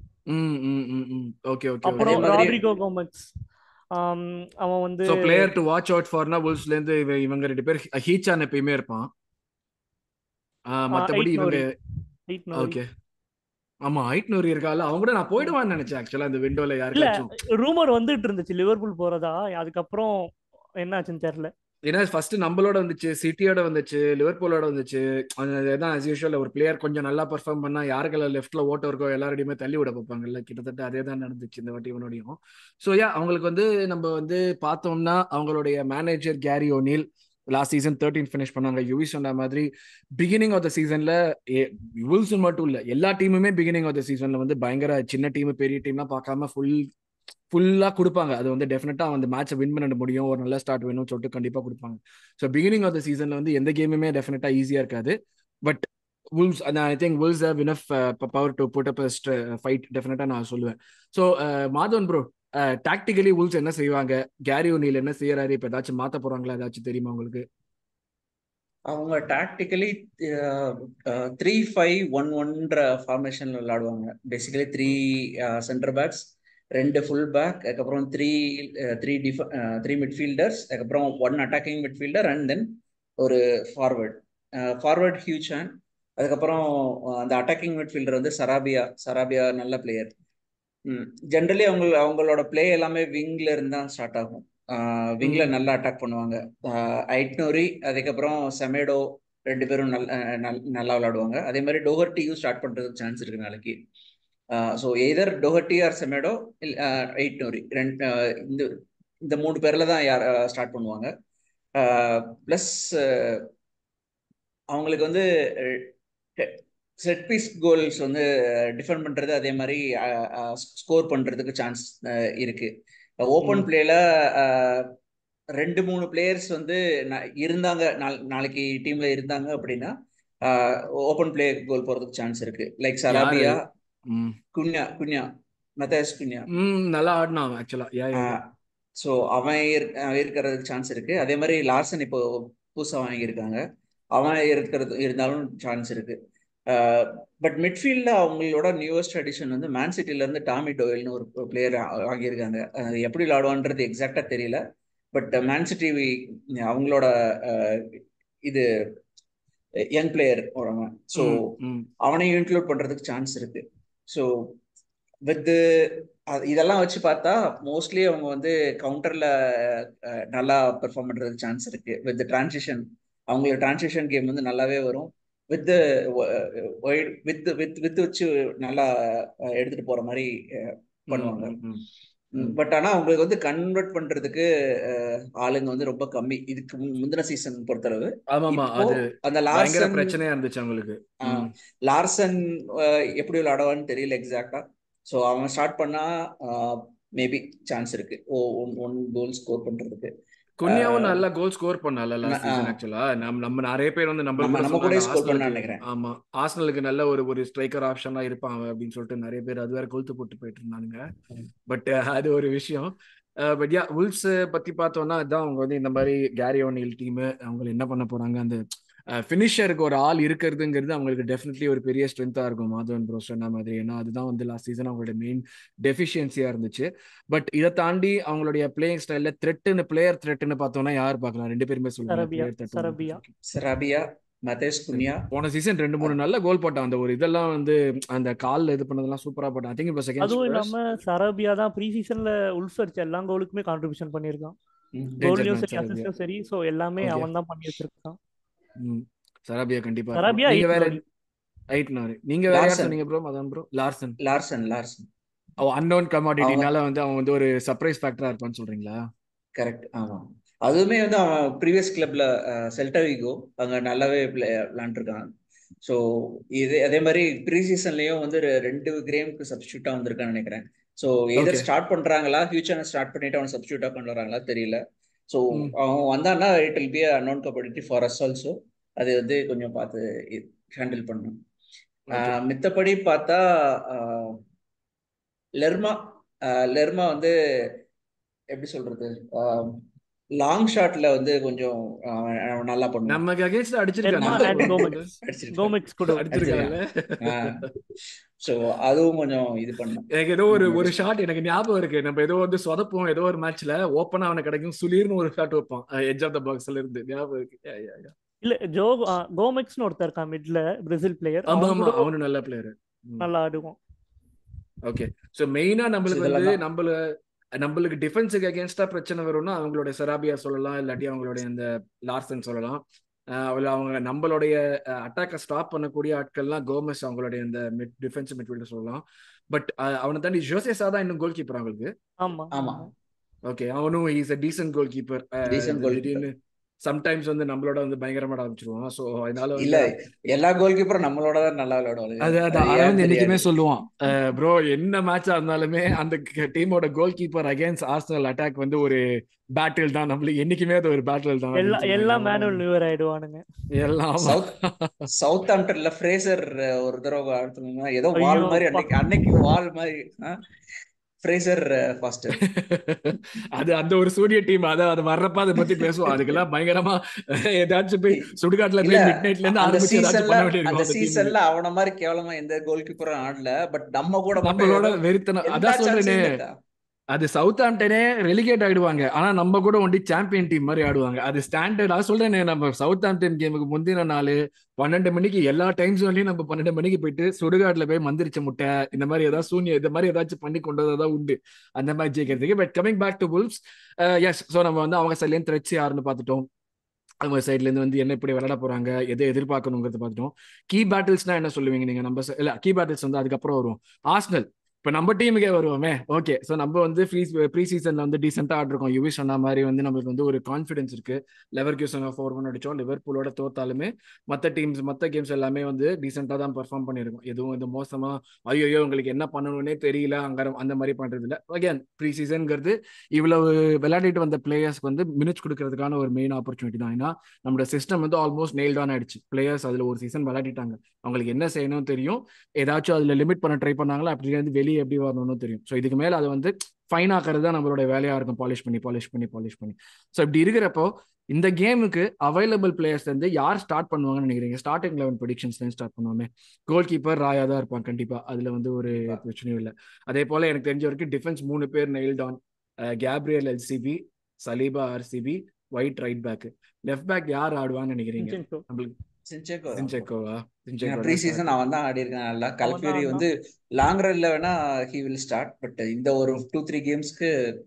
okay okay அப்புறம் ராட்ரிகோ கோமக்ஸ் அவன் வந்து so player to watch out ஃபார்னா வுல்ஸ்ல இருந்து இவங்க ரெண்டு பேர் ஹீச்சான் எப்பயுமே இருப்பான் மத்தபடி இவங்க ஓகே ஆமா ஹைட் நூறு இருக்கால அவங்க கூட நான் போயிடுவான்னு நினைச்சேன் ஆக்சுவலா இந்த விண்டோல இல்ல யாருக்காச்சும் ரூமர் வந்துட்டு இருந்துச்சு லிவர்பூல் போறதா அதுக்கப்புறம் என்னாச்சுன்னு தெரியல ஏன்னா ஃபர்ஸ்ட் நம்மளோட வந்துச்சு சிட்டியோட வந்துச்சு லிவர்பூலோட வந்துச்சு அதுதான் as usual ஒரு பிளேயர் கொஞ்சம் நல்லா பெர்ஃபார்ம் பண்ணா யாருக்கெல்லாம் லெஃப்ட்ல ஓட்ட இருக்கோ எல்லாரோடையுமே தள்ளி விட பார்ப்பாங்கல்ல கிட்டத்தட்ட அதே தான் நடந்துச்சு இந்த வாட்டி இவனோடையும் ஸோ யா அவங்களுக்கு வந்து நம்ம வந்து பார்த்தோம்னா அவங்களுடைய manager Gary O'Neil last season thirteen finish பண்ணாங்க யுவி சொன்ன மாதிரி பிகினிங் ஆஃப் த சீசன்ல வுல்ஸ் மட்டும் இல்ல எல்லா டீமுமே பிகினிங் ஆஃப் த சீசன்ல வந்து பயங்கர சின்ன டீம் பெரிய டீம்லாம் பார்க்காம ஃபுல் ஃபுல்லா கொடுப்பாங்க அது வந்து டெஃபினட்டா அந்த மேட்சை வின் பண்ண முடியும் ஒரு நல்ல ஸ்டார்ட் வேணும்னு சொல்லிட்டு கண்டிப்பா கொடுப்பாங்க ஸோ பிகினிங் ஆஃப் த சீசன்ல வந்து எந்த கேமுமே டெஃபினட்டா ஈஸியா இருக்காது but Wolves I think Wolves have enough power to put up fight டெஃபினட்டா நான் சொல்லுவேன் so Madhavan bro tactically Wolves என்ன செய்வாங்க கேரி ஒனில் என்ன செய்யறாரு இப்போ ஏதாச்சும் மாத்த போறாங்களா ஏதாச்சும் தெரியுமா உங்களுக்கு அவங்க டாக்டிக்கலி த்ரீ ஃபைவ் ஒன் ஒன்ற ஃபார்மேஷன்ல விளையாடுவாங்க பேசிக்கலி த்ரீ சென்டர் பேக்ஸ் ரெண்டு ஃபுல் பேக் அதுக்கப்புறம் த்ரீ த்ரீ டிஃப த்ரீ மிட்ஃபீல்டர்ஸ் அதுக்கப்புறம் one attacking midfielder and then ஒரு ஃபார்வர்ட் ஃபார்வர்ட் ஹியூச்சான் அதுக்கப்புறம் அந்த அட்டாக்கிங் மிட்ஃபீல்டர் வந்து சராபியா சராபியா நல்ல பிளேயர் ஜென்ரலி அவங்க அவங்களோட பிளே எல்லாமே விங்ல இருந்து தான் ஸ்டார்ட் ஆகும் விங்ல நல்லா அட்டாக் பண்ணுவாங்க ஐட்னோரி அதுக்கப்புறம் செமேடோ ரெண்டு பேரும் நல்ல நல்லா விளையாடுவாங்க அதே மாதிரி டோஹர்டியும் ஸ்டார்ட் பண்றதுக்கு சான்ஸ் இருக்கு நாளைக்கு ஸோ எதர் டோஹர்டி ஆர் செமேடோ ஐட்னோரி ரெண்டு இந்த இந்த மூணு பேர்ல தான் யார் ஸ்டார்ட் பண்ணுவாங்க ப்ளஸ் அவங்களுக்கு வந்து செட் பீஸ் கோல்ஸ் வந்து டிஃபெண்ட் பண்றது அதே மாதிரி ஸ்கோர் பண்றதுக்கு சான்ஸ் இருக்கு ஓப்பன் பிளேல ரெண்டு மூணு பிளேயர்ஸ் வந்து இருந்தாங்க நாளைக்கு டீம்ல இருந்தாங்க அப்படின்னா ஓப்பன் பிளே கோல் போறதுக்கு சான்ஸ் இருக்கு லைக் சராபியா குன்யா குன்யா மெத்தேஸ் குன்யா நல்லா ஆடினான் ஆக்சுவலா ஸோ அவன் இருக்கிறதுக்கு சான்ஸ் இருக்கு அதே மாதிரி லார்சன் இப்போ புதுசாக வாங்கியிருக்காங்க அவன் இருக்கிறது இருந்தாலும் சான்ஸ் இருக்கு பட் மிட்ஃபீல்ட்ல அவங்களோட நியூவஸ்ட் அடிஷன் வந்து மேன் சிட்டில இருந்து டாமி டோயல்னு ஒரு பிளேயர் வாங்கியிருக்காங்க எப்படி விளாடுவான்றது எக்ஸாக்டா தெரியல பட் மேன் சிட்டி அவங்களோட இது யங் பிளேயர் அவன் ஸோ அவனையும் இன்க்ளூட் பண்றதுக்கு சான்ஸ் இருக்கு ஸோ வித் இதெல்லாம் வச்சு பார்த்தா மோஸ்ட்லி அவங்க வந்து கவுண்டர்ல நல்லா பெர்ஃபார்ம் பண்றதுக்கு சான்ஸ் இருக்கு வித் டிரான்சிஷன் அவங்களோட டிரான்சிஷன் கேம் வந்து நல்லாவே வரும் வித் வித் வித் வித் வச்சு நல்லா எடுத்துட்டு போற மாதிரி பண்ணுவாங்க பட் ஆனா அவங்களுக்கு வந்து கன்வெர்ட் பண்றதுக்கு ஆளுங்க வந்து ரொம்ப கம்மி இதுக்கு முந்தின சீசன் பொறுத்தளவு அந்த லார்சன் பிரச்சனையா இருந்துச்சு அவங்களுக்கு லார்சன் எப்படி விளையாடுவான்னு தெரியல எக்ஸாக்டா ஸோ அவன் ஸ்டார்ட் பண்ணா மேபி சான்ஸ் இருக்கு oh one one goal score பண்றதுக்கு குன்யாவும் நல்ல கோல் ஸ்கோர் பண்ணால லாஸ்ட் சீசன் ஆக்சுவலா நம்ம நம்ம நிறைய பேர் வந்து நம்ம நம்ம கூட ஸ்கோர் பண்ண நினைக்கிறேன் ஆமா ஆர்சனலுக்கு நல்ல ஒரு ஒரு ஸ்ட்ரைக்கர் ஆப்ஷனா இருப்பான் அப்படின்னு சொல்லிட்டு நிறைய பேர் அது வேற கொளுத்து போட்டு போயிட்டு இருந்தானுங்க பட் அது ஒரு விஷயம் பட் யா உல்ஸ் பத்தி பார்த்தோம்னா அதான் அவங்க வந்து இந்த மாதிரி கேரி ஓனில் டீம் அவங்க என்ன பண்ண போறாங்க அந்த ஃபினிஷருக்கு ஒரு ஆள் இருக்கிறதுங்கிறது அவங்களுக்கு டெஃபினெட்லி ஒரு பெரிய ஸ்ட்ரென்த்தாக இருக்கும் மாதவன் ப்ரோ சொன்ன மாதிரி ஏன்னா அதுதான் வந்து லாஸ்ட் சீசன் அவங்களோட மெயின் டெஃபிஷியன்சியாக இருந்துச்சு பட் இதை தாண்டி அவங்களுடைய பிளேயிங் ஸ்டைலில் த்ரெட்டுன்னு பிளேயர் த்ரெட்டுன்னு பார்த்தோம்னா யார் பார்க்கலாம் ரெண்டு பேருமே சொல்லுவாங்க சராபியா மதேஷ் குன்யா போன சீசன் ரெண்டு மூணு நல்ல கோல் போட்டான் அந்த ஒரு இதெல்லாம் வந்து அந்த கால்ல இது பண்ணதெல்லாம் சூப்பரா போட்டான் ஐ திங்க் இப்போ செகண்ட் அதுவும் இல்லாம சரபியா தான் ப்ரீ சீசன்ல உல்ஸ் அடிச்ச எல்லா கோலுக்குமே கான்ட்ரிபியூஷன் பண்ணிருக்கான் கோல்லையும் சரி அசிஸ்டும் சரி சோ எல்லாமே அவன் தான் பண்ணி வச்சிருக்கான் சராபியா கண்டிப்பா சராபியா நீங்க வேற ஐட்னாரு நீங்க வேற யார் சொன்னீங்க bro Madhan bro Larsen Larsen Larsen அவ அன்னோன் கமாடிட்டினால வந்து அவன் வந்து ஒரு சர்ப்ரைஸ் ஃபேக்டரா இருப்பான்னு சொல்றீங்களா கரெக்ட் ஆமா அதுவுமே வந்து அவன் ப்ரீவியஸ் கிளப்ல செல்டாவிகோ அங்க நல்லாவே விளாண்டுருக்கான் ஸோ இது அதே மாதிரி ப்ரீ சீசன்லயும் வந்து ரெண்டு கிரேமுக்கு சப்ஸ்டியூட்டா வந்திருக்கான்னு நினைக்கிறேன் ஸோ எதர் ஸ்டார்ட் பண்றாங்களா ஃபியூச்சர் ஸ்டார்ட் பண்ணிட்டு அவன் சப்ஸ்டியூட்டா கொண்டு வராங்களா தெரியல ஸோ அவன் வந்தான்னா it will be unknown quantity for us also அது வந்து கொஞ்சம் பார்த்து ஹேண்டில் பண்ணும் மித்தபடி பார்த்தா லெர்மா லெர்மா வந்து எப்படி சொல்றது லாங் ஷாட்ல வந்து கொஞ்சம் நல்லா பண்ணுவான் நமக்கு அகைன்ஸ்ட் அடிச்சிருக்காங்க கோமெக்ஸ் கூட அடிச்சிருக்காங்க சோ அதுவும் கொஞ்சம் இது பண்ணும் எனக்கு ஏதோ ஒரு ஒரு ஷாட் எனக்கு ஞாபகம் இருக்கு நம்ம ஏதோ வந்து சொதப்போம் ஏதோ ஒரு மேட்ச்ல ஓப்பனா அவனை கிடைக்கும் சுளீர்னு ஒரு ஷாட் வைப்பான் எட்ஜ் ஆஃப் த பாக்ஸ்ல இருந்து ஞாபகம் இருக்கு இல்ல ஜோ கோமெக்ஸ்னு ஒருத்தர் இருக்கான் மிட்ல பிரேசில் பிளேயர் ஆமா ஆமா அவனு நல்ல பிளேயர் நல்லா ஆடுவோம் ஓகே ஸோ மெயினா நம்மளுக்கு இதெல்லாம் வந்து தான். நம்மள நம்மளுக்கு டிஃபென்ஸுக்கு அகேன்ஸ்டா பிரச்சனை வரும்னா அவங்களுடைய செராபியா சொல்லலாம் இல்லாட்டி அவங்களுடைய அந்த லார்சன் சொல்லலாம் அஹ் அவள அவங்க நம்மளுடைய அட்டாக்கை ஸ்டாப் பண்ணக்கூடிய ஆட்கள்லாம் கோமஸ் அவங்களுடைய இந்த மிட் டிஃபென்ஸ் மிட்ஃபீல்டர் சொல்லலாம் பட் அவனை தாண்டி ஜோசேஸா தான் இன்னும் கோல் கீப்பர் அவங்களுக்கு ஆமா ஆமா ஓகே அவனும் is a decent goal keeper Decent goalkeeper. திடீர்னு சம்டைம்ஸ் வந்து நம்மளோட வந்து பயங்கரமா ஆரம்பிச்சிருவான் ஸோ அதனால இல்ல வந்து எல்லா கோல் கீப்பரும் நம்மளோட தான் நல்லா விளையாடுவாங்க அது அது அது ஏன் அரவிந்த் என்னைக்குமே தெரியாது. சொல்லுவான் ப்ரோ என்ன மேட்சா இருந்தாலுமே அந்த டீமோட goal keeper against Arsenal attack வந்து ஒரு பேட்டில் தான் நம்மளுக்கு என்னைக்குமே அது ஒரு பேட்டில் தான் எல்லா அப்படின்னு எல்லா சொல்லுவாங்க. மேனுவல் நியூவர் ஆயிடுவானுங்க எல்லாம் சவுத் சவுத் ஆம்டன்ல ஃப்ரேசர் ஒரு தடவை அடுத்தவங்க ஏதோ ஐயோ, வால் மாதிரி அப்பா. அன்னைக்கு அன்னைக்கு வால் மாதிரி ஃப்ரேசர் ஃபாஸ்ட் அது அந்த ஒரு சூரிய டீம் அத அது வர்றப்ப அதை பத்தி பேசுவோம் அதுக்கெல்லாம் பயங்கரமா ஏதாச்சும் போய் சுடுகாட்டுல இல்ல போய் மிட் நைட்ல இருந்து அந்த ஆரம்பிச்சு ஏதாச்சும் சீசன்ல பண்ண வேண்டியிருக்கும் அந்த அந்த டீம் சீசன்ல அவன மாதிரி கேவலமா எந்த கோல் கீப்பரும் ஆடல பட் நம்ம கூட மட்டும் நம்மளோட ஏதோ வெறித்தனம் எல்லா அதான் சொல்றேனே சான்ஸையும் எடுத்தா. அது சவுத் ஆம்டனே ரெலிகேட் ஆயிடுவாங்க ஆனா நம்ம கூட ஒண்டி சாம்பியன் டீம் மாதிரி ஆடுவாங்க அது ஸ்டாண்டர்ட் நான் சொல்றேனே நம்ம சவுத் ஆம்டன் கேமுக்கு முந்தின நாள் பன்னெண்டு மணிக்கு எல்லா டைம் ஜோன்லயும் நம்ம பன்னெண்டு மணிக்கு போயிட்டு சுடுகாட்டுல போய் மந்திரிச்ச முட்டை இந்த மாதிரி ஏதாவது சூன்யம் இந்த மாதிரி ஏதாச்சும் பண்ணி கொண்டு வரதான் உண்டு அந்த மாதிரி ஜெயிக்கிறதுக்கு but coming back to Wolves yes so நம்ம வந்து அவங்க சைட்லேருந்து த்ரெட்ஸ் யாருன்னு பார்த்துட்டோம் அவங்க சைட்ல இருந்து வந்து என்ன இப்படி விளையாட போறாங்க எதை எதிர்பார்க்கணுங்கிறத பார்த்துட்டோம் கீ பேட்டில்ஸ்னா என்ன சொல்லுவீங்க நீங்க நம்ம side- இல்ல கீ பேட்டில்ஸ் வந்து அதுக்கப்புறம் வரும் ஆர்சனல் இப்போ நம்ம டீமுக்கே வருவோமே ஓகே ஸோ நம்ம வந்து ஃப்ரீ ப்ரீ சீசன்ல வந்து டீசெண்டாக ஆடிருக்கோம் யுவி சொன்ன மாதிரி வந்து நம்மளுக்கு வந்து ஒரு கான்ஃபிடன்ஸ் இருக்கு லெவர் கியூசன் ஃபோர் ஒன் அடிச்சோம் லிவர்பூலோட தோத்தாலுமே மற்ற டீம்ஸ் மற்ற கேம்ஸ் எல்லாமே வந்து டீசெண்டாக தான் பெர்ஃபார்ம் பண்ணியிருக்கோம் எதுவும் இது மோசமா ஐயோ உங்களுக்கு என்ன பண்ணணும்னே தெரியல அங்க அந்த மாதிரி பண்றது இல்லை அகேன் ப்ரீ சீசன்ங்கிறது இவ்வளவு விளையாடிட்டு வந்த பிளேயர்ஸ்க்கு வந்து மினிட்ஸ் கொடுக்கறதுக்கான ஒரு மெயின் ஆப்பர்ச்சுனிட்டி தான் ஏன்னா நம்மளோட சிஸ்டம் வந்து ஆல்மோஸ்ட் நெயில் ஆன் ஆயிடுச்சு பிளேயர்ஸ் அதுல ஒரு சீசன் விளையாடிட்டாங்க அவங்களுக்கு என்ன செய்யணும் தெரியும் ஏதாச்சும் அதுல லிமிட் பண்ண ட்ரை பண்ணாங்களா அப்படி இருந்து வெளியே எப்படி வரணும்னு தெரியும் ஸோ இதுக்கு மேல அது வந்து ஃபைன் ஆக்குறது தான் நம்மளோட வேலையா இருக்கும் பாலிஷ் பண்ணி பாலிஷ் பண்ணி பாலிஷ் பண்ணி ஸோ இப்படி இருக்கிறப்போ இந்த கேமுக்கு அவைலபிள் பிளேயர்ஸ் வந்து யார் ஸ்டார்ட் பண்ணுவாங்கன்னு நினைக்கிறீங்க ஸ்டார்டிங் லெவன் ப்ரொடிக்ஷன்ஸ்ல ஸ்டார்ட் பண்ணுவோமே கோல் கீப்பர் ராயா தான் இருப்பான் கண்டிப்பா அதுல வந்து ஒரு பிரச்சனையும் இல்லை அதே போல எனக்கு தெரிஞ்ச வரைக்கும் டிஃபென்ஸ் மூணு பேர் nailed on Gabriel LCB Saliba RCB White right back left back யார் ஆடுவான்னு நினைக்கிறீங்க சின்சென்கோ. நம்மளுக்கு சின்செக்கோ தான். சின்செக்கோவா ப்ரீ சின்செக்கோ சீசன் அவன் தான் ஆடி இருக்கான் நல்லா கல்ஃபியூரி தான் வந்து லாங் ரன்ல வேணா ஹி வில் ஸ்டார்ட் பட் இந்த ஒரு டூ த்ரீ கேம்ஸ்க்கு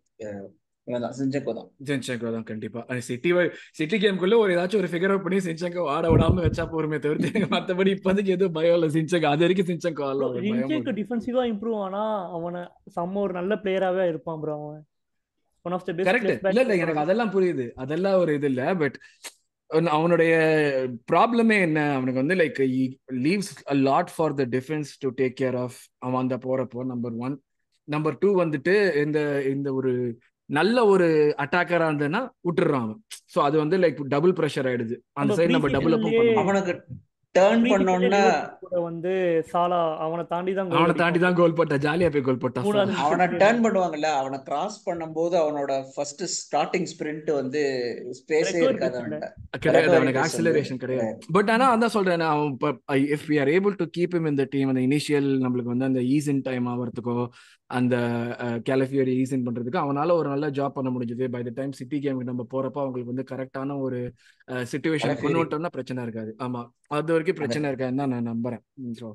சிஞ்சக்கோ தான் சின்செங்கோ தான் கண்டிப்பா சிட்டி சிட்டி கேம்குள்ள ஒரு ஏதாச்சும் ஒரு ஃபிகர் அவுட் பண்ணி சின்செங்கோ ஆட விடாம வச்சா போருமே தவிர்த்து எனக்கு மத்தபடி இப்போதைக்கு எதுவும் பயம் இல்லை சின்செங்கோ அது வரைக்கும் சின்செங்கோ ஆடல ஒரு பயம் இன்சேக்கு டிஃபென்சிவா இம்ப்ரூவ் ஆனா அவனை செம்ம ஒரு நல்ல பிளேயராவே இருப்பான் ப்ரோ அவன் one of the correct best இல்ல இல்ல எனக்கு அதெல்லாம் புரியுது அதெல்லாம் ஒரு இது இல்ல பட் அவனுடைய ப்ராப்ளமே என்ன அவனுக்கு வந்து like leaves a lot for the defence to take care of அவன் அந்த போறப்போ நம்பர் ஒன் நம்பர் டூ வந்துட்டு இந்த இந்த ஒரு நல்ல ஒரு அட்டாக்கரா இருந்ததுன்னா விட்டுறான் அவன் ஸோ அது வந்து லைக் டபுள் ப்ரெஷர் ஆயிடுது அந்த நம்ம சைடு நம்ம டபுள் அப்பும் பண்ணணும் அவனுக்கு டேர்ன் பண்ணோன்னா கூட வந்து சாலா அவனை தாண்டி தான் goal அவனை அடிப்பான். தாண்டி தான் கோல் போட்டா ஜாலியா போய் கோல் போட்டா மூணாவது அவனை டேர்ன் பண்ணுவாங்கல்ல அவனை கிராஸ் பண்ணும்போது அவனோட ஃபர்ஸ்ட் ஸ்டார்டிங் ஸ்பிரிண்ட் வந்து ஸ்பேஸே Recovery இருக்காது இல்ல. அவன்கிட்ட கிடையாது recovery அவனுக்கு pace ஆக்சிலரேஷன் வந்து கிடையாது பட் ஆனா அதான் சொல்றேன் அவன் if we are able to keep him இந்த டீம் அந்த இனிஷியல் நம்மளுக்கு வந்து அந்த ஈஸின் டைம் ஆகிறதுக்கோ அந்த கேலஃபியர் ஈஸின் பண்றதுக்கு அவனால ஒரு நல்ல ஜாப் பண்ண முடிஞ்சது பை த டைம் சிட்டி கேமுக்கு நம்ம போறப்ப அவங்களுக்கு வந்து கரெக்டான ஒரு சுச்சுவேஷன் Calafiori. கொண்டு வந்துட்டோம்னா பிரச்சனை இருக்காது ஆமா அது வரைக்கும் பிரச்சனை இருக்காதுன்னு தான் நான் நம்புறேன் so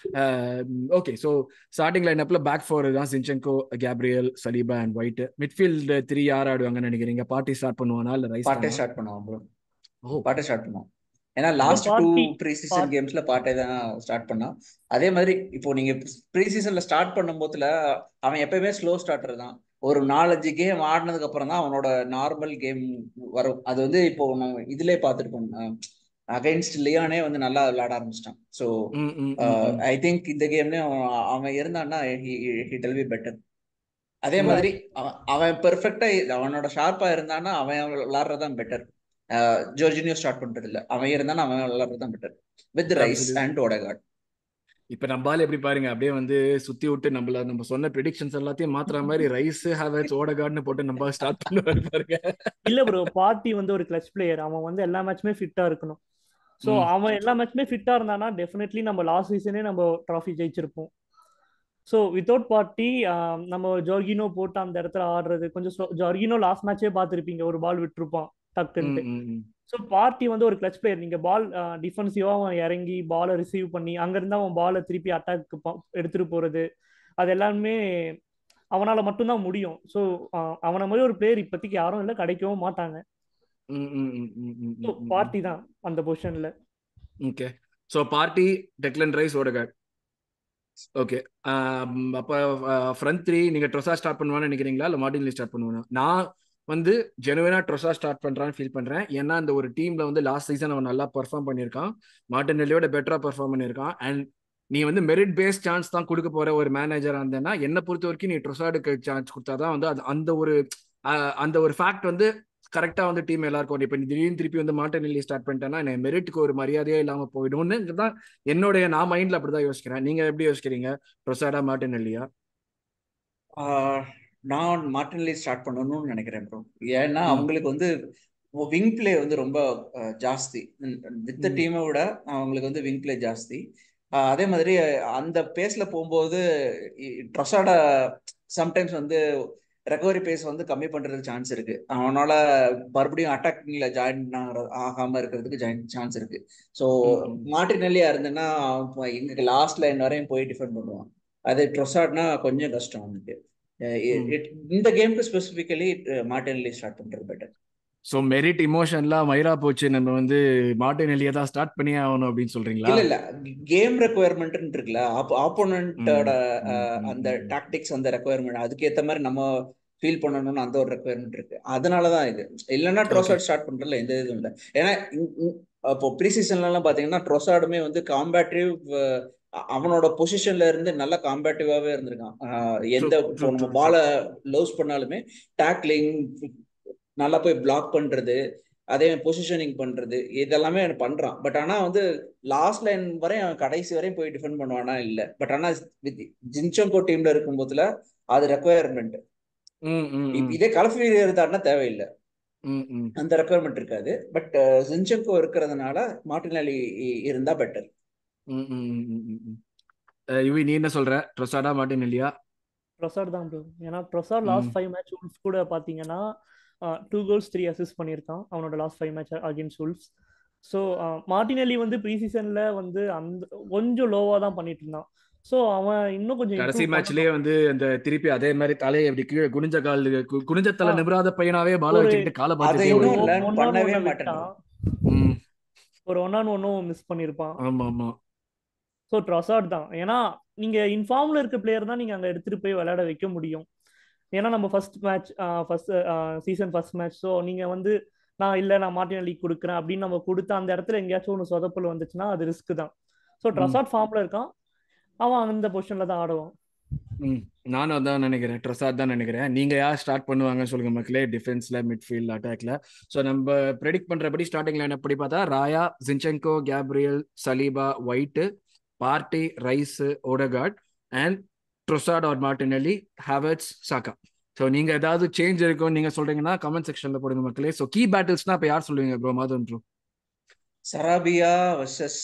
okay so starting line back four தான் Zinchenko Gabriel Saliba and White midfield three யார் ஆடுவாங்கன்னு நினைக்கிறீங்க பார்ட்டி ஸ்டார்ட் பண்ணுவானா இல்ல ரைஸ் பாட்டே ஸ்டார்ட் பண்ணுவான் ப்ரோ ஓ பாட்டே ஸ்டார்ட் பண்ணுவான் ஏன்னா last two Partey- pre season Part- கேம்ஸ்ல பாட்டே தான் ஸ்டார்ட் பண்ணான் அதே மாதிரி இப்போ நீங்க ப்ரீ சீசன்ல ஸ்டார்ட் பண்ணும் போதுல அவன் எப்பயுமே ஸ்லோ ஸ்டார்டர் தான் ஒரு நாலஞ்சு கேம் ஆடினதுக்கு அப்புறம் தான் அவனோட நார்மல் கேம் வரும் அது வந்து இப்போ நம்ம இதுலயே பார்த்துருக்கோம் அகைன்ஸ்ட் லியானே வந்து நல்லா விளையாட ஆரம்பிச்சிட்டான் ஸோ ம், ம், ம், ம். ஐ திங்க் இந்த கேம்லயும் அவன் அவன் இருந்தான்னா ஹி டெல் பி பெட்டர் அதே மாதிரி அவன் அவன் பெர்ஃபெக்டா அவனோட ஷார்ப்பா இருந்தான்னா அவன் விளாடுறதான் பெட்டர் ஜோர்ஜினியோ ஸ்டார்ட் பண்றது இல்ல அவன் இருந்தானா அவன் விளாடுறதான் better with Rice Absolutely. And Odegaard இப்ப நம்மால எப்படி பாருங்க அப்படியே வந்து சுத்தி விட்டு நம்மள நம்ம சொன்ன ப்ரிடிக்ஷன்ஸ் எல்லாத்தையும் மாத்துற மாதிரி ரைஸ் ஹேவர்ஸ் ஓடகார்ட்னு போட்டு நம்ம ஸ்டார்ட் பண்ணுவாரு பாருங்க இல்ல ப்ரோ பார்ட்டி வந்து ஒரு கிளச் பிளேயர் அவன் வந்து எல்லா மேட்ச்மே ஃபிட்டா இருக்கணும் சோ ம். அவன் எல்லா மேட்ச்மே ஃபிட்டா இருந்தானா டெஃபினெட்லி நம்ம லாஸ்ட் சீசனே நம்ம ட்ராஃபி ஜெயிச்சிருப்போம் ஸோ வித்தவுட் பார்ட்டி நம்ம ஜார்கினோ போட்டு அந்த இடத்துல ஆடுறது கொஞ்சம் slow- ஜார்கினோ லாஸ்ட் மேட்சே பார்த்துருப்பீங்க ஒரு பால் விட்டுருப்பான் ம், டக்குன்ட்டு ம், ம். ஸோ பார்ட்டி வந்து ஒரு கிளச் பிளேயர் நீங்க பால் டிஃபென்சிவா அவன் இறங்கி பாலை ரிசீவ் பண்ணி அங்கிருந்து அவன் பாலை திருப்பி அட்டாக் எடுத்துட்டு போறது அது எல்லாமே அவனால மட்டும்தான் முடியும் ஸோ அவனை மாதிரி ஒரு பிளேயர் இப்போதைக்கு யாரும் இல்லை கிடைக்கவும் மாட்டாங்க ஸோ பார்ட்டி தான் அந்த பொசிஷன்ல okay so Partey Declan Rice Odegaard okay அப்போ ஃப்ரண்ட் த்ரீ நீங்கள் ட்ரொஸா ஸ்டார்ட் பண்ணுவான்னு நினைக்கிறீங்களா இல்லை மார்டின்லி ஸ்டார்ட் பண்ணுவானா நான் வந்து ஜெனுவனா ட்ரொஸா ஸ்டார்ட் பண்ணுறான்னு ஃபீல் பண்ணுறேன் ஏன்னா அந்த ஒரு டீமில் வந்து லாஸ்ட் சீசன் அவன் நல்லா பர்ஃபார்ம் பண்ணியிருக்கான் மார்டினெல்லியோட பெட்டராக பர்ஃபார்ம் பண்ணியிருக்கான் அண்ட் நீ வந்து மெரிட் பேஸ் சான்ஸ் தான் கொடுக்க போற ஒரு மேனேஜரா இருந்தேன்னா என்னை பொறுத்த வரைக்கும் நீ ட்ரொசாடுக்கு சான்ஸ் கொடுத்தாதான் வந்து அது அந்த ஒரு அந்த ஒரு ஃபேக்ட் வந்து கரெக்டா வந்து டீம் எல்லாருக்கும் இப்போ நீ திடீர்னு திருப்பி வந்து மாட்டனெல்லி ஸ்டார்ட் பண்ணிட்டேன்னா என்ன மெரிட்டுக்கு ஒரு மரியாதையே இல்லாம போயிடும்னு தான் என்னுடைய நான் மைண்ட்ல அப்படிதான் யோசிக்கிறேன் நீங்க எப்படி யோசிக்கிறீங்க ட்ரொசாடா மார்டினெல்லியா நான் மார்டின்லி ஸ்டார்ட் பண்ணணும்னு நினைக்கிறேன் ப்ரோ ஏன்னா அவங்களுக்கு வந்து விங் பிளே வந்து ரொம்ப ஜாஸ்தி வித்த டீமை விட அவங்களுக்கு வந்து விங் பிளே ஜாஸ்தி அதே மாதிரி அந்த பேஸ்ல போகும்போது ட்ரொசாடா சம்டைம்ஸ் வந்து ரெக்கவரி பேஸ் வந்து கம்மி பண்றதுக்கு சான்ஸ் இருக்கு அவனால மறுபடியும் அட்டாக்கிங்ல ஜாயின் ஆகாம இருக்கிறதுக்கு ஜாயின் சான்ஸ் இருக்கு ஸோ மார்டினல்லியா இருந்தேன்னா எங்களுக்கு லாஸ்ட் லைன் வரையும் போய் டிஃபெண்ட் பண்ணுவான் அது ட்ரொசாட்னா கொஞ்சம் கஷ்டம் அவனுக்கு இந்த கேமுக்கு ஸ்பெசிஃபிக்கலி மார்டினல்லி ஸ்டார்ட் பண்றது பெட்டர் ஸோ மெரிட் இமோஷன்லாம் மயிரா போச்சு நம்ம வந்து மார்டின் எலியா தான் ஸ்டார்ட் பண்ணியே ஆகணும் அப்படின்னு சொல்றீங்களா இல்ல இல்ல கேம் ரெக்குவயர்மெண்ட் இருக்குல்ல ஆப்போனண்டோட அந்த டாக்டிக்ஸ் அந்த ரெக்குவயர்மெண்ட் அதுக்கேற்ற மாதிரி நம்ம ஃபீல் பண்ணணும்னு அந்த ஒரு ரெக்குவயர்மெண்ட் இருக்கு அதனாலதான் இது இல்லைன்னா ட்ரோசாட் ஸ்டார்ட் பண்றதுல எந்த இதுவும் இல்லை ஏன்னா இப்போ ப்ரீ சீசன்லாம் பாத்தீங்கன்னா ட்ரோசாடுமே வந்து காம்பேட்டிவ் அவனோட பொசிஷன்ல இருந்து நல்லா காம்பேட்டிவாவே இருந்திருக்கான் எந்த நம்ம பாலை லவ்ஸ் பண்ணாலுமே டேக்லிங் நல்லா போய் பிளாக் பண்றது அதே பொசிஷனிங் பண்றது இதெல்லாமே பண்றான் பட் ஆனா வந்து லாஸ்ட் லைன் வரை அவன் கடைசி வரையும் போய் டிஃபெண்ட் பண்ணுவானா இல்ல பட் ஆனா ஜின்சங்கோ டீம்ல இருக்கும் போதுல அது ரெக்குவயர்மெண்ட் இதே கலஃபி இருந்தாருன்னா தேவையில்லை அந்த ரெக்குவயர்மெண்ட் இருக்காது பட் ஜின்சங்கோ இருக்கிறதுனால மார்டினலி இருந்தா பெட்டர் யுவி நீ என்ன சொல்ற ட்ரொசாடா மார்டின் இல்லையா ட்ரொசாட் தான் ப்ரோ ஏன்னா Trossard last five match Wolf கூட பாத்தீங்கன்னா டூ கோல்ஸ் த்ரீ அசிஸ்ட் பண்ணியிருக்கான் அவனோட last five match against Wolves so Martinelli வந்து ப்ரீ சீசன்ல வந்து அந்த கொஞ்சம் லோவா தான் பண்ணிட்டு இருந்தான் ஸோ அவன் இன்னும் கொஞ்சம் கடைசி மேட்ச்லயே வந்து அந்த திருப்பி அதே மாதிரி தலையை எப்படி கீழே குனிஞ்ச கால் குனிஞ்ச தலை நிபுராத பையனாவே பால வச்சுக்கிட்டு காலை பண்ணவே மாட்டான் ஒரு ஒன் ஆன் ஒன்னும் மிஸ் பண்ணிருப்பான் ஆமா ஆமா ஸோ ட்ரொசாட் தான் ஏன்னா நீங்க இன்ஃபார்ம்ல இருக்க பிளேயர் தான் நீங்க அங்க எடுத்துட்டு போய் விளையாட வைக்க முடியும் ஏன்னா நம்ம first match first season first match so நீங்க வந்து நான் இல்லை நான் மார்டின் லீக் கொடுக்குறேன் அப்படின்னு நம்ம கொடுத்த அந்த இடத்துல எங்கேயாச்சும் ஒன்று சொதப்பல் வந்துச்சுன்னா அது ரிஸ்க் தான் ஸோ ட்ரஸாட் ஃபார்ம்ல இருக்கான் அவன் அந்த பொசிஷன்ல தான் ஆடுவான் நானும் அதான் நினைக்கிறேன் ட்ரஸாட் தான் நினைக்கிறேன் நீங்க யார் ஸ்டார்ட் பண்ணுவாங்கன்னு சொல்லுங்க மக்களே டிஃபென்ஸ்ல மிட்ஃபீல்ட் அட்டாக்ல ஸோ நம்ம ப்ரெடிக்ட் பண்றபடி ஸ்டார்டிங் லைன் எப்படி பார்த்தா Raya Zinchenko Gabriel Saliba White Partey Rice Odegaard and Trossard or Martinelli Havertz Saka so நீங்க ஏதாவது சேஞ்ச் இருக்கும் நீங்க சொல்றீங்கன்னா கமெண்ட் செக்ஷன்ல போடுங்க மக்களே ஸோ கீ பேட்டில்ஸ்னா இப்போ யார் சொல்லுவீங்க bro Madhavan bro Sarabia versus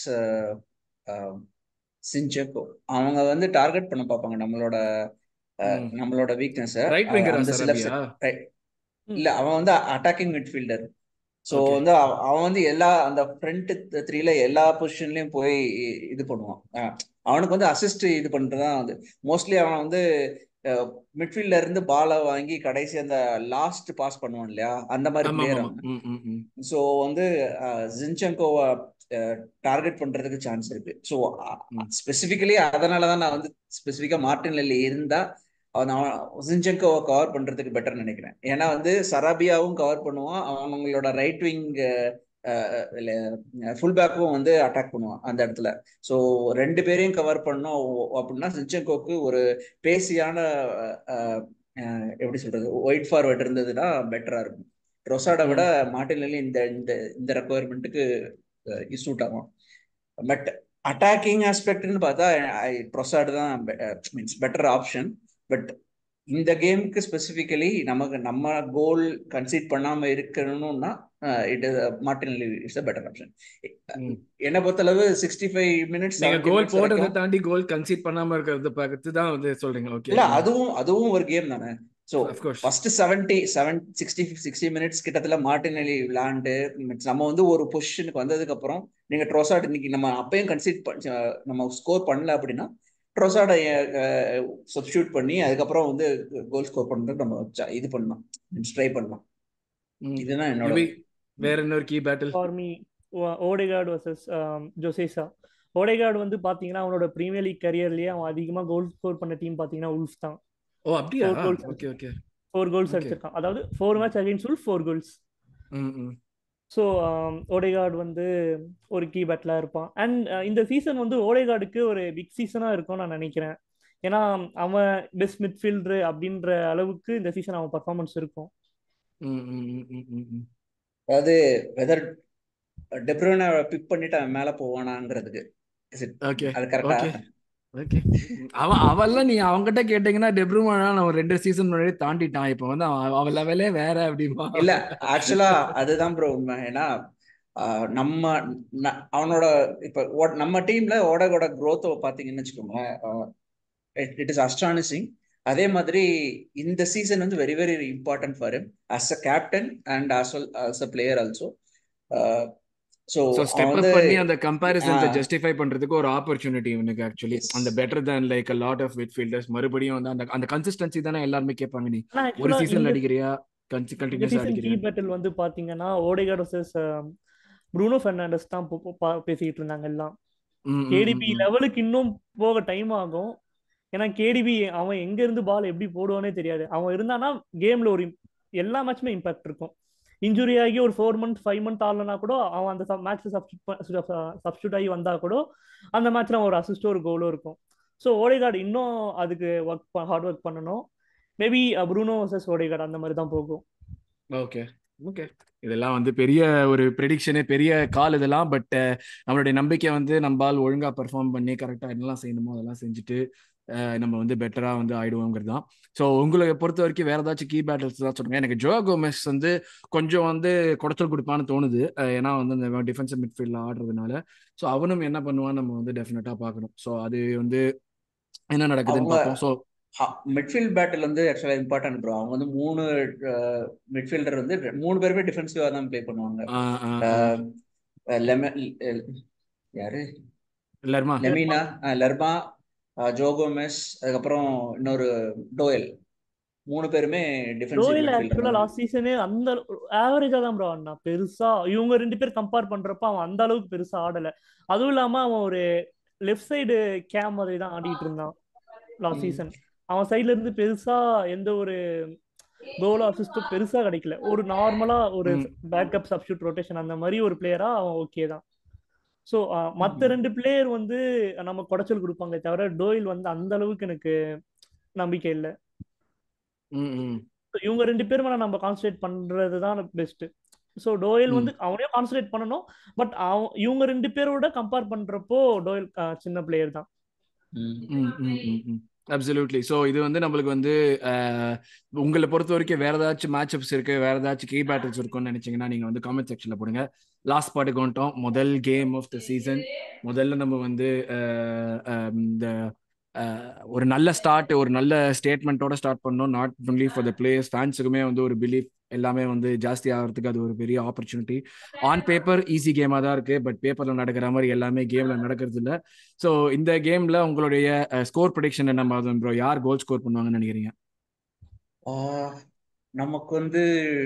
Zinchenko அவங்க வந்து டார்கெட் பண்ண பார்ப்பாங்க நம்மளோட நம்மளோட வீக்னஸ் ரைட் விங்கர் இல்ல அவன் வந்து அட்டாக்கிங் மிட்ஃபீல்டர் ஸோ வந்து அவன் வந்து எல்லா அந்த ஃப்ரண்ட் த்ரீல எல்லா பொசிஷன்லயும் போய் இது பண்ணுவான் அவனுக்கு வந்து அசிஸ்ட் இது பண்றதுதான் வந்து மோஸ்ட்லி அவன் வந்து மிட்ஃபீல்ட்ல இருந்து பாலை வாங்கி கடைசி அந்த லாஸ்ட் பாஸ் பண்ணுவான் இல்லையா அந்த மாதிரி பிளேயர் அவன் ஸோ வந்து ஜின்சங்கோவை டார்கெட் பண்றதுக்கு சான்ஸ் இருக்கு ஸோ ஸ்பெசிபிக்கலி அதனாலதான் நான் வந்து ஸ்பெசிஃபிக்கா மார்டின் லெல்லி இருந்தா அவன் ஜின்சங்கோவை கவர் பண்றதுக்கு பெட்டர் நினைக்கிறேன் ஏன்னா வந்து சராபியாவும் கவர் பண்ணுவான் அவங்களோட ரைட் விங் ஃபுல் பேக்கும் வந்து அட்டாக் பண்ணுவான் அந்த இடத்துல ஸோ ரெண்டு பேரையும் கவர் பண்ணோம் அப்படின்னா சிஞ்சங்கோக்கு ஒரு பேசியான எப்படி சொல்றது ஒயிட் ஃபார்வர்ட் இருந்ததுன்னா பெட்டரா இருக்கும் ரொசாடை விட மார்டின்லி இந்த இந்த இந்த ரெக்குவயர்மெண்ட்டுக்கு சூட் ஆகும் பட் அட்டாக்கிங் ஆஸ்பெக்ட்னு பார்த்தா ட்ரொசாடு தான் மீன்ஸ் பெட்டர் ஆப்ஷன் பட் இந்த கேமுக்கு ஸ்பெசிஃபிக்கலி நமக்கு நம்ம கோல் கன்சீட் பண்ணாம இருக்கணும்னா it is Martin it's a better option என்ன பொறுத்தளவு சிக்ஸ்டி ஃபைவ் மினிட்ஸ் நீங்க கோல் போடுறத தாண்டி கோல் கன்சீட் பண்ணாம இருக்கிறத பார்த்து தான் வந்து சொல்றீங்க ஓகே இல்ல அதுவும் அதுவும் ஒரு கேம் தானே so Of course. First seventy seven sixty sixty minutes கிட்டத்தட்ட மார்டினலி விளாண்டு நம்ம வந்து ஒரு பொசிஷனுக்கு வந்ததுக்கு அப்புறம் நீங்க ட்ரோசாட் இன்னைக்கு நம்ம அப்பயும் கன்சிட் நம்ம ஸ்கோர் பண்ணல அப்படின்னா ட்ரோசாடை சப்ஸ்டியூட் பண்ணி அதுக்கப்புறம் வந்து கோல் ஸ்கோர் பண்றதுக்கு நம்ம ச- இது பண்ணலாம் ட்ரை பண்ணலாம் ம். இதுதான் என்னோட யுவி வேற இன்னொரு key battle for me Odegaard versus Jose Sa Odegaard வந்து பாத்தீங்கன்னா அவனோட பிரீமியர் லீக் கரியர்லயே அவன் அதிகமா கோல் ஸ்கோர் பண்ண டீம் பாத்தீங்கன்னா உல்ஃப் தான் ஓ அப்படியா Four goals. Okay okay four goals Okay. அடிச்சிருக்கான் அதாவது four match against Wolf four goals ம் ம் ஸோ ஓடேகார்டு வந்து ஒரு கீ பேட்டிலாக இருப்பான் அண்ட் இந்த சீசன் வந்து ஓடேகார்டுக்கு ஒரு பிக் சீசனாக இருக்கும்னு நான் நினைக்கிறேன் ஏன்னா அவன் பெஸ்ட் மிட்ஃபீல்டரு அப்படின்ற அளவுக்கு இந்த சீசன் அவன் பர்ஃபார்மன்ஸ் இருக்கும் ம் ம் ம் ம் ம் ம் அதாவது வெதர் டெப்ரோனை பிக் பண்ணிட்டு அவன் மேல போவானாங்கிறதுக்கு Is it- ஓகே அது கரெக்டா ஓகே ஓகே அவன் அவெல்லாம் நீ அவன்கிட்ட கேட்டீங்கன்னா டெப்ரூமானா நம்ம ரெண்டு சீசன் முன்னாடி தாண்டிட்டான் இப்போ வந்து அவன் அவன் லெவலே வேற அப்படிமா இல்ல ஆக்சுவலா அதுதான் ப்ரோ உண்மை ஏன்னா ஆஹ், நம்ம ந- அவனோட இப்ப ஓ- நம்ம டீம்ல ஓடகோட growth பாத்தீங்கன்னு வச்சுக்கோங்களேன் இட் இஸ் அஸ்டானிசிங் அதே மாதிரி இந்த சீசன் வந்து very very important for us a captain and as well as a player also so so step அவன் அப் வந்து பண்ணி அந்த கம்பேரிசன்ஸை ஆஹ், ஜஸ்டிஃபை பண்றதுக்கு ஒரு ஆப்பர்ச்சுனிட்டி இவனுக்கு ஆக்சுவலி yes. அந்த better than like a lot of midfielders மறுபடியும் வந்து அந்த அந்த கன்சிஸ்டன்சி தானே எல்லாருமே கேட்பாங்க நீ ஆனால் ஒரு ஆக்சுவலாக சீசன் இந்த அடிக்கிறியா கன்சி இந்த கண்டினியூஸா சீசன் கீ அடிக்கிறியா பேட்டில் வந்து பார்த்தீங்கன்னா ஓடேகார்டு வர்சஸ் ப்ரூனோ ஃபெர்னாண்டஸ் தான் போ- போ- பா- பேசிக்கிட்டு இருந்தாங்க எல்லாம் ம் ம் ம் கேடிபி ம் லெவலுக்கு இன்னும் போக டைம் ஆகும் ஏன்னா கேடிபி அவன் எங்க இருந்து பால் எப்படி போடுவானே தெரியாது அவன் இருந்தானா கேம்ல ஒரு im- எல்லா மேட்ச்மே இம்பாக்ட் இருக்கும் இன்ஜுரி ஆகி ஒரு ஃபோர் மந்த் ஃபைவ் மந்த் ஆடலனா கூட அவன் அந்த மேட்ச் சப்ஸ்டியூட் ஆகி வந்தா கூட அந்த மேட்ச்ல அவன் ஒரு அசிஸ்டோ ஒரு கோலோ இருக்கும் ஸோ ஓடேகார்டு இன்னும் அதுக்கு ஒர்க் ஹார்ட் ஒர்க் பண்ணணும் மேபி ப்ரூனோ வர்சஸ் ஓடேகார்டு அந்த மாதிரி தான் போகும் ஓகே ஓகே இதெல்லாம் வந்து பெரிய ஒரு ப்ரெடிக்ஷனு பெரிய கால் இதெல்லாம் பட் நம்மளுடைய நம்பிக்கை வந்து நம்மால் ஒழுங்கா பெர்ஃபார்ம் பண்ணி கரெக்டாக என்னெல்லாம் செய்யணுமோ அதெல்லாம் செஞ்சுட்டு அஹ், நம்ம வந்து பெட்டராக வந்து ஆயிடுவோங்கிறது தான் ஸோ உங்களை பொறுத்த வரைக்கும் வேற ஏதாச்சும் கீ பேட்டில்ஸ் தான் சொல்லுங்க எனக்கு ஜோ கோமெஸ் வந்து கொஞ்சம் வந்து குடைச்சல் கொடுப்பான்னு தோணுது அஹ், ஏன்னா வந்து இந்த டிஃபென்சிவ் மிட்ஃபீல்டில் ஆடுறதுனால ஸோ அவனும் என்ன பண்ணுவான்னு நம்ம வந்து டெஃபினட்டாக பார்க்கணும் ஸோ அது வந்து என்ன நடக்குதுன்னு அவங்க பார்ப்போம் ஸோ மிட்ஃபீல்ட் பேட்டில் வந்து ஆக்சுவலா இம்பார்ட்டன்ட் ப்ரோ அவங்க வந்து மூணு மிட்ஃபீல்டர் வந்து ரெ- மூணு பேருமே டிஃபென்சிவா தான் ப்ளே பண்ணுவாங்க ஆஹ், லெம- ல்- யாரு எல்லாருமா லெமினா ஆஹ், லெர்மா ஆஹ், ஜோகோமெஸ் அதுக்கப்புறம் இன்னொரு டோயல் மூணு பேருமே டிஃபென்சிவ் ரோயல் மிட்ஃபீல்டர் ஆக்சுவலா தான் லாஸ்ட் சீசனே அந்த ஆவரேஜா தான் ப்ரோ ஆடினா பெருசா இவங்க ரெண்டு பேர் கம்பேர் பண்றப்ப அவன் அந்த அளவுக்கு பெருசா ஆடல அதுவும் இல்லாம அவன் ஒரு லெஃப்ட் சைடு கேம் மாதிரி தான் ஆடிட்டு இருந்தான் லாஸ்ட் ம். சீசன் அவன் சைடுல இருந்து பெருசா எந்த ஒரு கோலோ அசிஸ்டும் பெருசா கிடைக்கல ஒரு நார்மலா ஒரு ம். பேக்கப் சப்ஸ்டியூட் ரொட்டேஷன் அந்த மாதிரி ஒரு பிளேயரா அவன் ஓகே தான் ஸோ மற்ற ம். ரெண்டு பிளேயர் வந்து நம்ம குடைச்சல் கொடுப்பாங்க தவிர டோயில் வந்து அந்த அளவுக்கு எனக்கு நம்பிக்கை இல்லை ம் ம் இவங்க ரெண்டு பேரும் மேல நம்ம கான்சன்ட்ரேட் பண்றது தான் பெஸ்ட் ஸோ டோயல் ம் வந்து அவனையும் கான்சன்ட்ரேட் பண்ணணும் பட் அவன் இவங்க ரெண்டு பேரோட கம்பேர் பண்றப்போ டோயல் அஹ், சின்ன பிளேயர் தான் ம். ம் ம் ம் ம் அப்சல்யூட்லி ஸோ இது வந்து நம்மளுக்கு வந்து அஹ், உங்களை பொறுத்த வரைக்கும் வேற ஏதாச்சும் மேட்சப்ஸ் இருக்கு வேற ஏதாச்சும் கீ பேட்டில்ஸ் இருக்கும்னு நினைச்சீங்கன்னா நீங்க வந்து காமெண்ட் செக்ஷன்ல போடுங்க லாஸ்ட் பாட்டுக்கு வந்துட்டோம் முதல் கேம் ஆஃப் த சீசன் முதல்ல நம்ம வந்து அஹ், அஹ், இந்த அஹ், ஒரு நல்ல ஸ்டார்ட் ஒரு நல்ல ஸ்டேட்மெண்ட்டோட ஸ்டார்ட் பண்ணோம் not only for the players ஃபேன்ஸுக்குமே வந்து ஒரு பிலீஃப் எல்லாமே வந்து ஜாஸ்தி ஆகிறதுக்கு அது ஒரு பெரிய ஆப்பர்ச்சுனிட்டி ஆன் பேப்பர் ஈஸி கேமாக தான் இருக்கு பட் பேப்பர்ல நடக்கிற மாதிரி எல்லாமே கேம்ல நடக்கிறது இல்ல ஸோ இந்த கேம்ல உங்களுடைய ஸ்கோர் ப்ரொடிக்ஷன் என்ன மாதம் ப்ரோ யார் கோல் ஸ்கோர் பண்ணுவாங்கன்னு நினைக்கிறீங்க ஆஹ், நமக்கு வந்து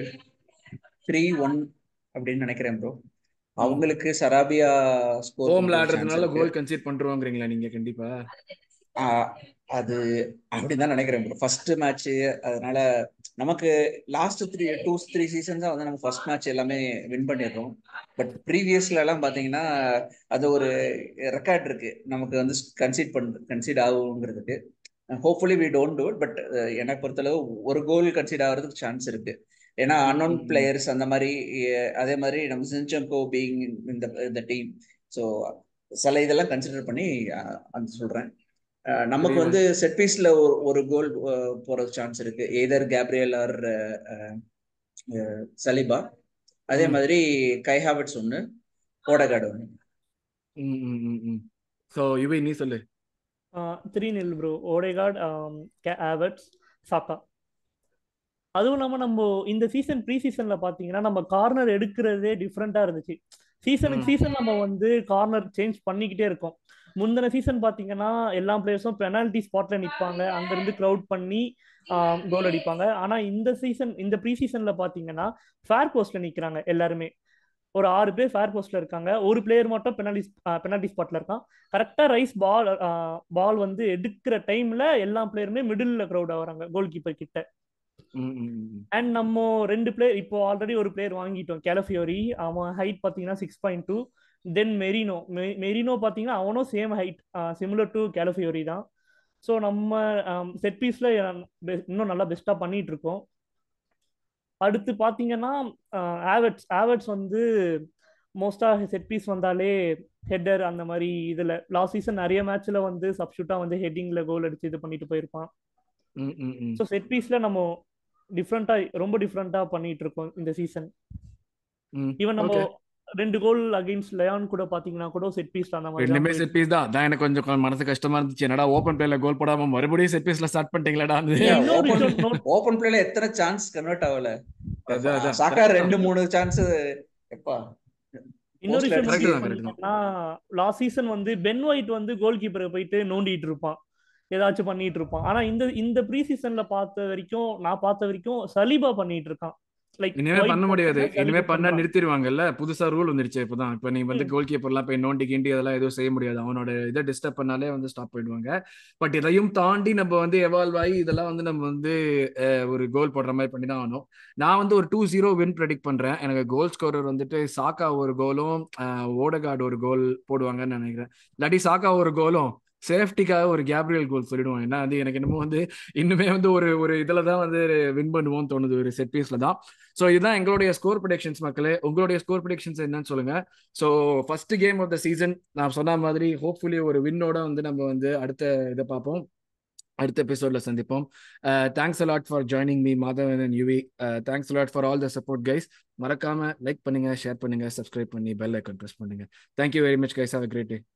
த்ரீ ஒன் அப்படின்னு நினைக்கிறேன் ப்ரோ ம் அவங்களுக்கு சராபியா ஸ்கோர் ஹோம்ல பண்றதுக்கு சான்ஸ் ஆடுறதுனால இருக்கு கோல் கன்சீட் பண்றோங்கிறீங்களா நீங்க கண்டிப்பா ஆஹ் அது அப்படிதான் நினைக்கிறேன் ப்ரோ ஃபர்ஸ்ட் மேட்ச் அதனால நமக்கு லாஸ்ட் த்ரீ டூ த்ரீ சீசன்ஸா வந்து நம்ம ஃபர்ஸ்ட் மேட்ச் எல்லாமே வின் பண்ணிடுறோம் பட் ப்ரீவியஸ்ல எல்லாம் பாத்தீங்கன்னா அது ஒரு ரெக்கார்ட் இருக்கு நமக்கு வந்து கன்சீட் பண்ண கன்சீட் ஆகுங்கிறதுக்கு hopefully we don't do it but எனக்கு பொறுத்தளவு ஒரு கோல் கன்சீட் ஆகிறதுக்கு சான்ஸ் இருக்கு ஏன்னா ம், அன்னோன் ம், ம். பிளேயர்ஸ் அந்த மாதிரி அஹ், அதே மாதிரி நம்ம சின்சங்கோ பீங் இந்த இந்த டீம் ஸோ சில இதெல்லாம் கன்சிடர் பண்ணி அஹ், அந்த சொல்றேன் அஹ், நமக்கு புரியுது வந்து செட் பீஸ்ல ஒரு ஒரு கோல் போறது சான்ஸ் இருக்கு எதர் கேப்ரியல் ஆர் சலிபா அதே ம் மாதிரி கை ஹாவர்ட்ஸ் ஒன்று ஓடகார்டு ஒன்று ம் ம் ம் ம் ஸோ இவை நீ சொல்லு த்ரீ நில் ப்ரோ ஓடேகார்ட் ஆவர்ட்ஸ் சாக்கா அதுவும் இல்லாம நம்ம இந்த சீசன் ப்ரீ சீசன்ல பாத்தீங்கன்னா நம்ம கார்னர் எடுக்கிறதே டிஃப்ரெண்டா இருந்துச்சு சீசனுக்கு ம். சீசன் நம்ம வந்து கார்னர் சேஞ்ச் பண்ணிக்கிட்டே இருக்கோம் முந்தின சீசன் பாத்தீங்கன்னா எல்லா பிளேயர்ஸும் பெனால்டி ஸ்பாட்ல நிப்பாங்க அங்க இருந்து க்ரௌட் பண்ணி கோல் அடிப்பாங்க ஆனா இந்த சீசன் இந்த ப்ரீ சீசன்ல பாத்தீங்கன்னா ஃபேர் போஸ்ட்ல நிக்கிறாங்க எல்லாருமே ஒரு ஆறு பேர் ஃபேர் போஸ்ட்ல இருக்காங்க ஒரு பிளேயர் மட்டும் பெனால்டி பெனால்டி ஸ்பாட்ல இருக்கான் கரெக்டா ரைஸ் பால் பால் வந்து எடுக்கிற டைம்ல எல்லா பிளேயருமே மிடில் க்ரௌட் ஆகுறாங்க கோல் கீப்பர் கிட்ட ம், ம், ம். அண்ட் நம்ம ரெண்டு பிளேயர் இப்போ ஆல்ரெடி ஒரு பிளேயர் வாங்கிட்டோம் கேலஃபியோரி அவன் ஹைட் பார்த்தீங்கன்னா six point two then Merino Merino பார்த்தீங்கன்னா அவனும் same height similar to Calafiori தான் ஸோ நம்ம செட் பீஸ்ல இன்னும் நல்லா பெஸ்ட்டாக பண்ணிட்டு இருக்கோம் அடுத்து பார்த்தீங்கன்னா ஆவட்ஸ் ஆவட்ஸ் வந்து மோஸ்ட்டாக செட் பீஸ் வந்தாலே ஹெட்டர் அந்த மாதிரி இதில் லாஸ்ட் சீசன் நிறைய மேட்ச்ல வந்து சப்ஷூட்டாக வந்து ஹெட்டிங்ல கோல் அடிச்சு இது பண்ணிட்டு போயிருப்பான் ம், ம், ம். ஸோ செட் பீஸ்ல நம்ம டிஃப்ரெண்டா ரொம்ப டிஃப்ரெண்டா பண்ணிட்டு இருக்கோம் இந்த சீசன் ம். ஈவன் நம்ம Okay. ரெண்டு கோல் அகைன்ஸ்ட் லயான் கூட பாத்தீங்கன்னா கூட செட் பீஸ்ல அந்த மாதிரி ரெண்டுமே தான் செட் பீஸ் தான் அதான் எனக்கு கொஞ்சம் மனசு கஷ்டமா இருந்துச்சு என்னடா ஓப்பன் பிளேல கோல் போடாம மறுபடியும் செட் பீஸ்ல ஸ்டார்ட் பண்ணிட்டீங்களாடா இன்னொரு ஓபன் விஷயம் note- ஓபன் பிளேல எத்தனை சான்ஸ் கன்வெர்ட் ஆகல அதான், அதான். சாக்கா ரெண்டு மூணு சான்ஸ் எப்பா இன்னொரு Mostly விஷயம் correct notice தான், correct தான். பண்ணீங்கன்னா லாஸ்ட் சீசன் வந்து பென் ஒயிட் வந்து கோல் கீப்பரை போயிட்டு நோண்டிட்டு இருப்பான் ஏதாச்சும் பண்ணிட்டு இருப்பான் ஆனா இந்த இந்த ப்ரீ சீசன்ல பார்த்த வரைக்கும் நான் பார்த்த வரைக்கும் சலீபா பண்ணிட்டு இருக்கான் லைக் இனிமே பண்ண முடியாது இனிமே பண்ணா நிறுத்திடுவாங்கல்ல புதுசா ரூல் வந்துருச்சு இப்பதான் இப்ப நீ வந்து கோல் கீப்பர்லாம் போய் நோண்டி கிண்டி அதெல்லாம் எதுவும் செய்ய முடியாது அவனோட இதை டிஸ்டர்ப் பண்ணாலே வந்து ஸ்டாப் பண்ணிடுவாங்க பட் இதையும் தாண்டி நம்ம வந்து எவால்வ் ஆகி இதெல்லாம் வந்து நம்ம வந்து அஹ், ஒரு கோல் போடுற மாதிரி பண்ணி தான் ஆகணும் நான் வந்து ஒரு டூ ஜீரோ வின் ப்ரெடிக்ட் பண்றேன் எனக்கு கோல் ஸ்கோரர் வந்துட்டு சாக்கா ஒரு கோலும் ஓடகார்டு ஒரு கோல் போடுவாங்கன்னு நினைக்கிறேன் இல்லாட்டி சாக்கா ஒரு கோலும் சேஃப்டிக்காக ஒரு கேப்ரியல் கோல் சொல்லிடுவோம் ஏன்னா வந்து எனக்கு என்னமோ வந்து இன்னுமே வந்து ஒரு ஒரு இதுல தான் வந்து வின் பண்ணுவோம்னு தோணுது ஒரு செட் பீஸ்ல தான் ஸோ இதுதான் எங்களுடைய ஸ்கோர் ப்ரொடிக்ஷன்ஸ் மக்களே உங்களுடைய ஸ்கோர் ப்ரொடிக்ஷன்ஸ் என்னன்னு சொல்லுங்க so first game of the season நான் சொன்ன மாதிரி ஹோப்ஃபுல்லி ஒரு வின்னோட வந்து நம்ம வந்து அடுத்த இதை பார்ப்போம் அடுத்த எபிசோட்ல சந்திப்போம் thanks a lot for joining me Madhavan and Yuvi thanks a lot for all the support guys மறக்காம லைக் பண்ணுங்க ஷேர் பண்ணுங்க சப்ஸ்கிரைப் பண்ணி பெல் ஐக்கன் ப்ரெஸ் பண்ணுங்க thank you very much guys have great day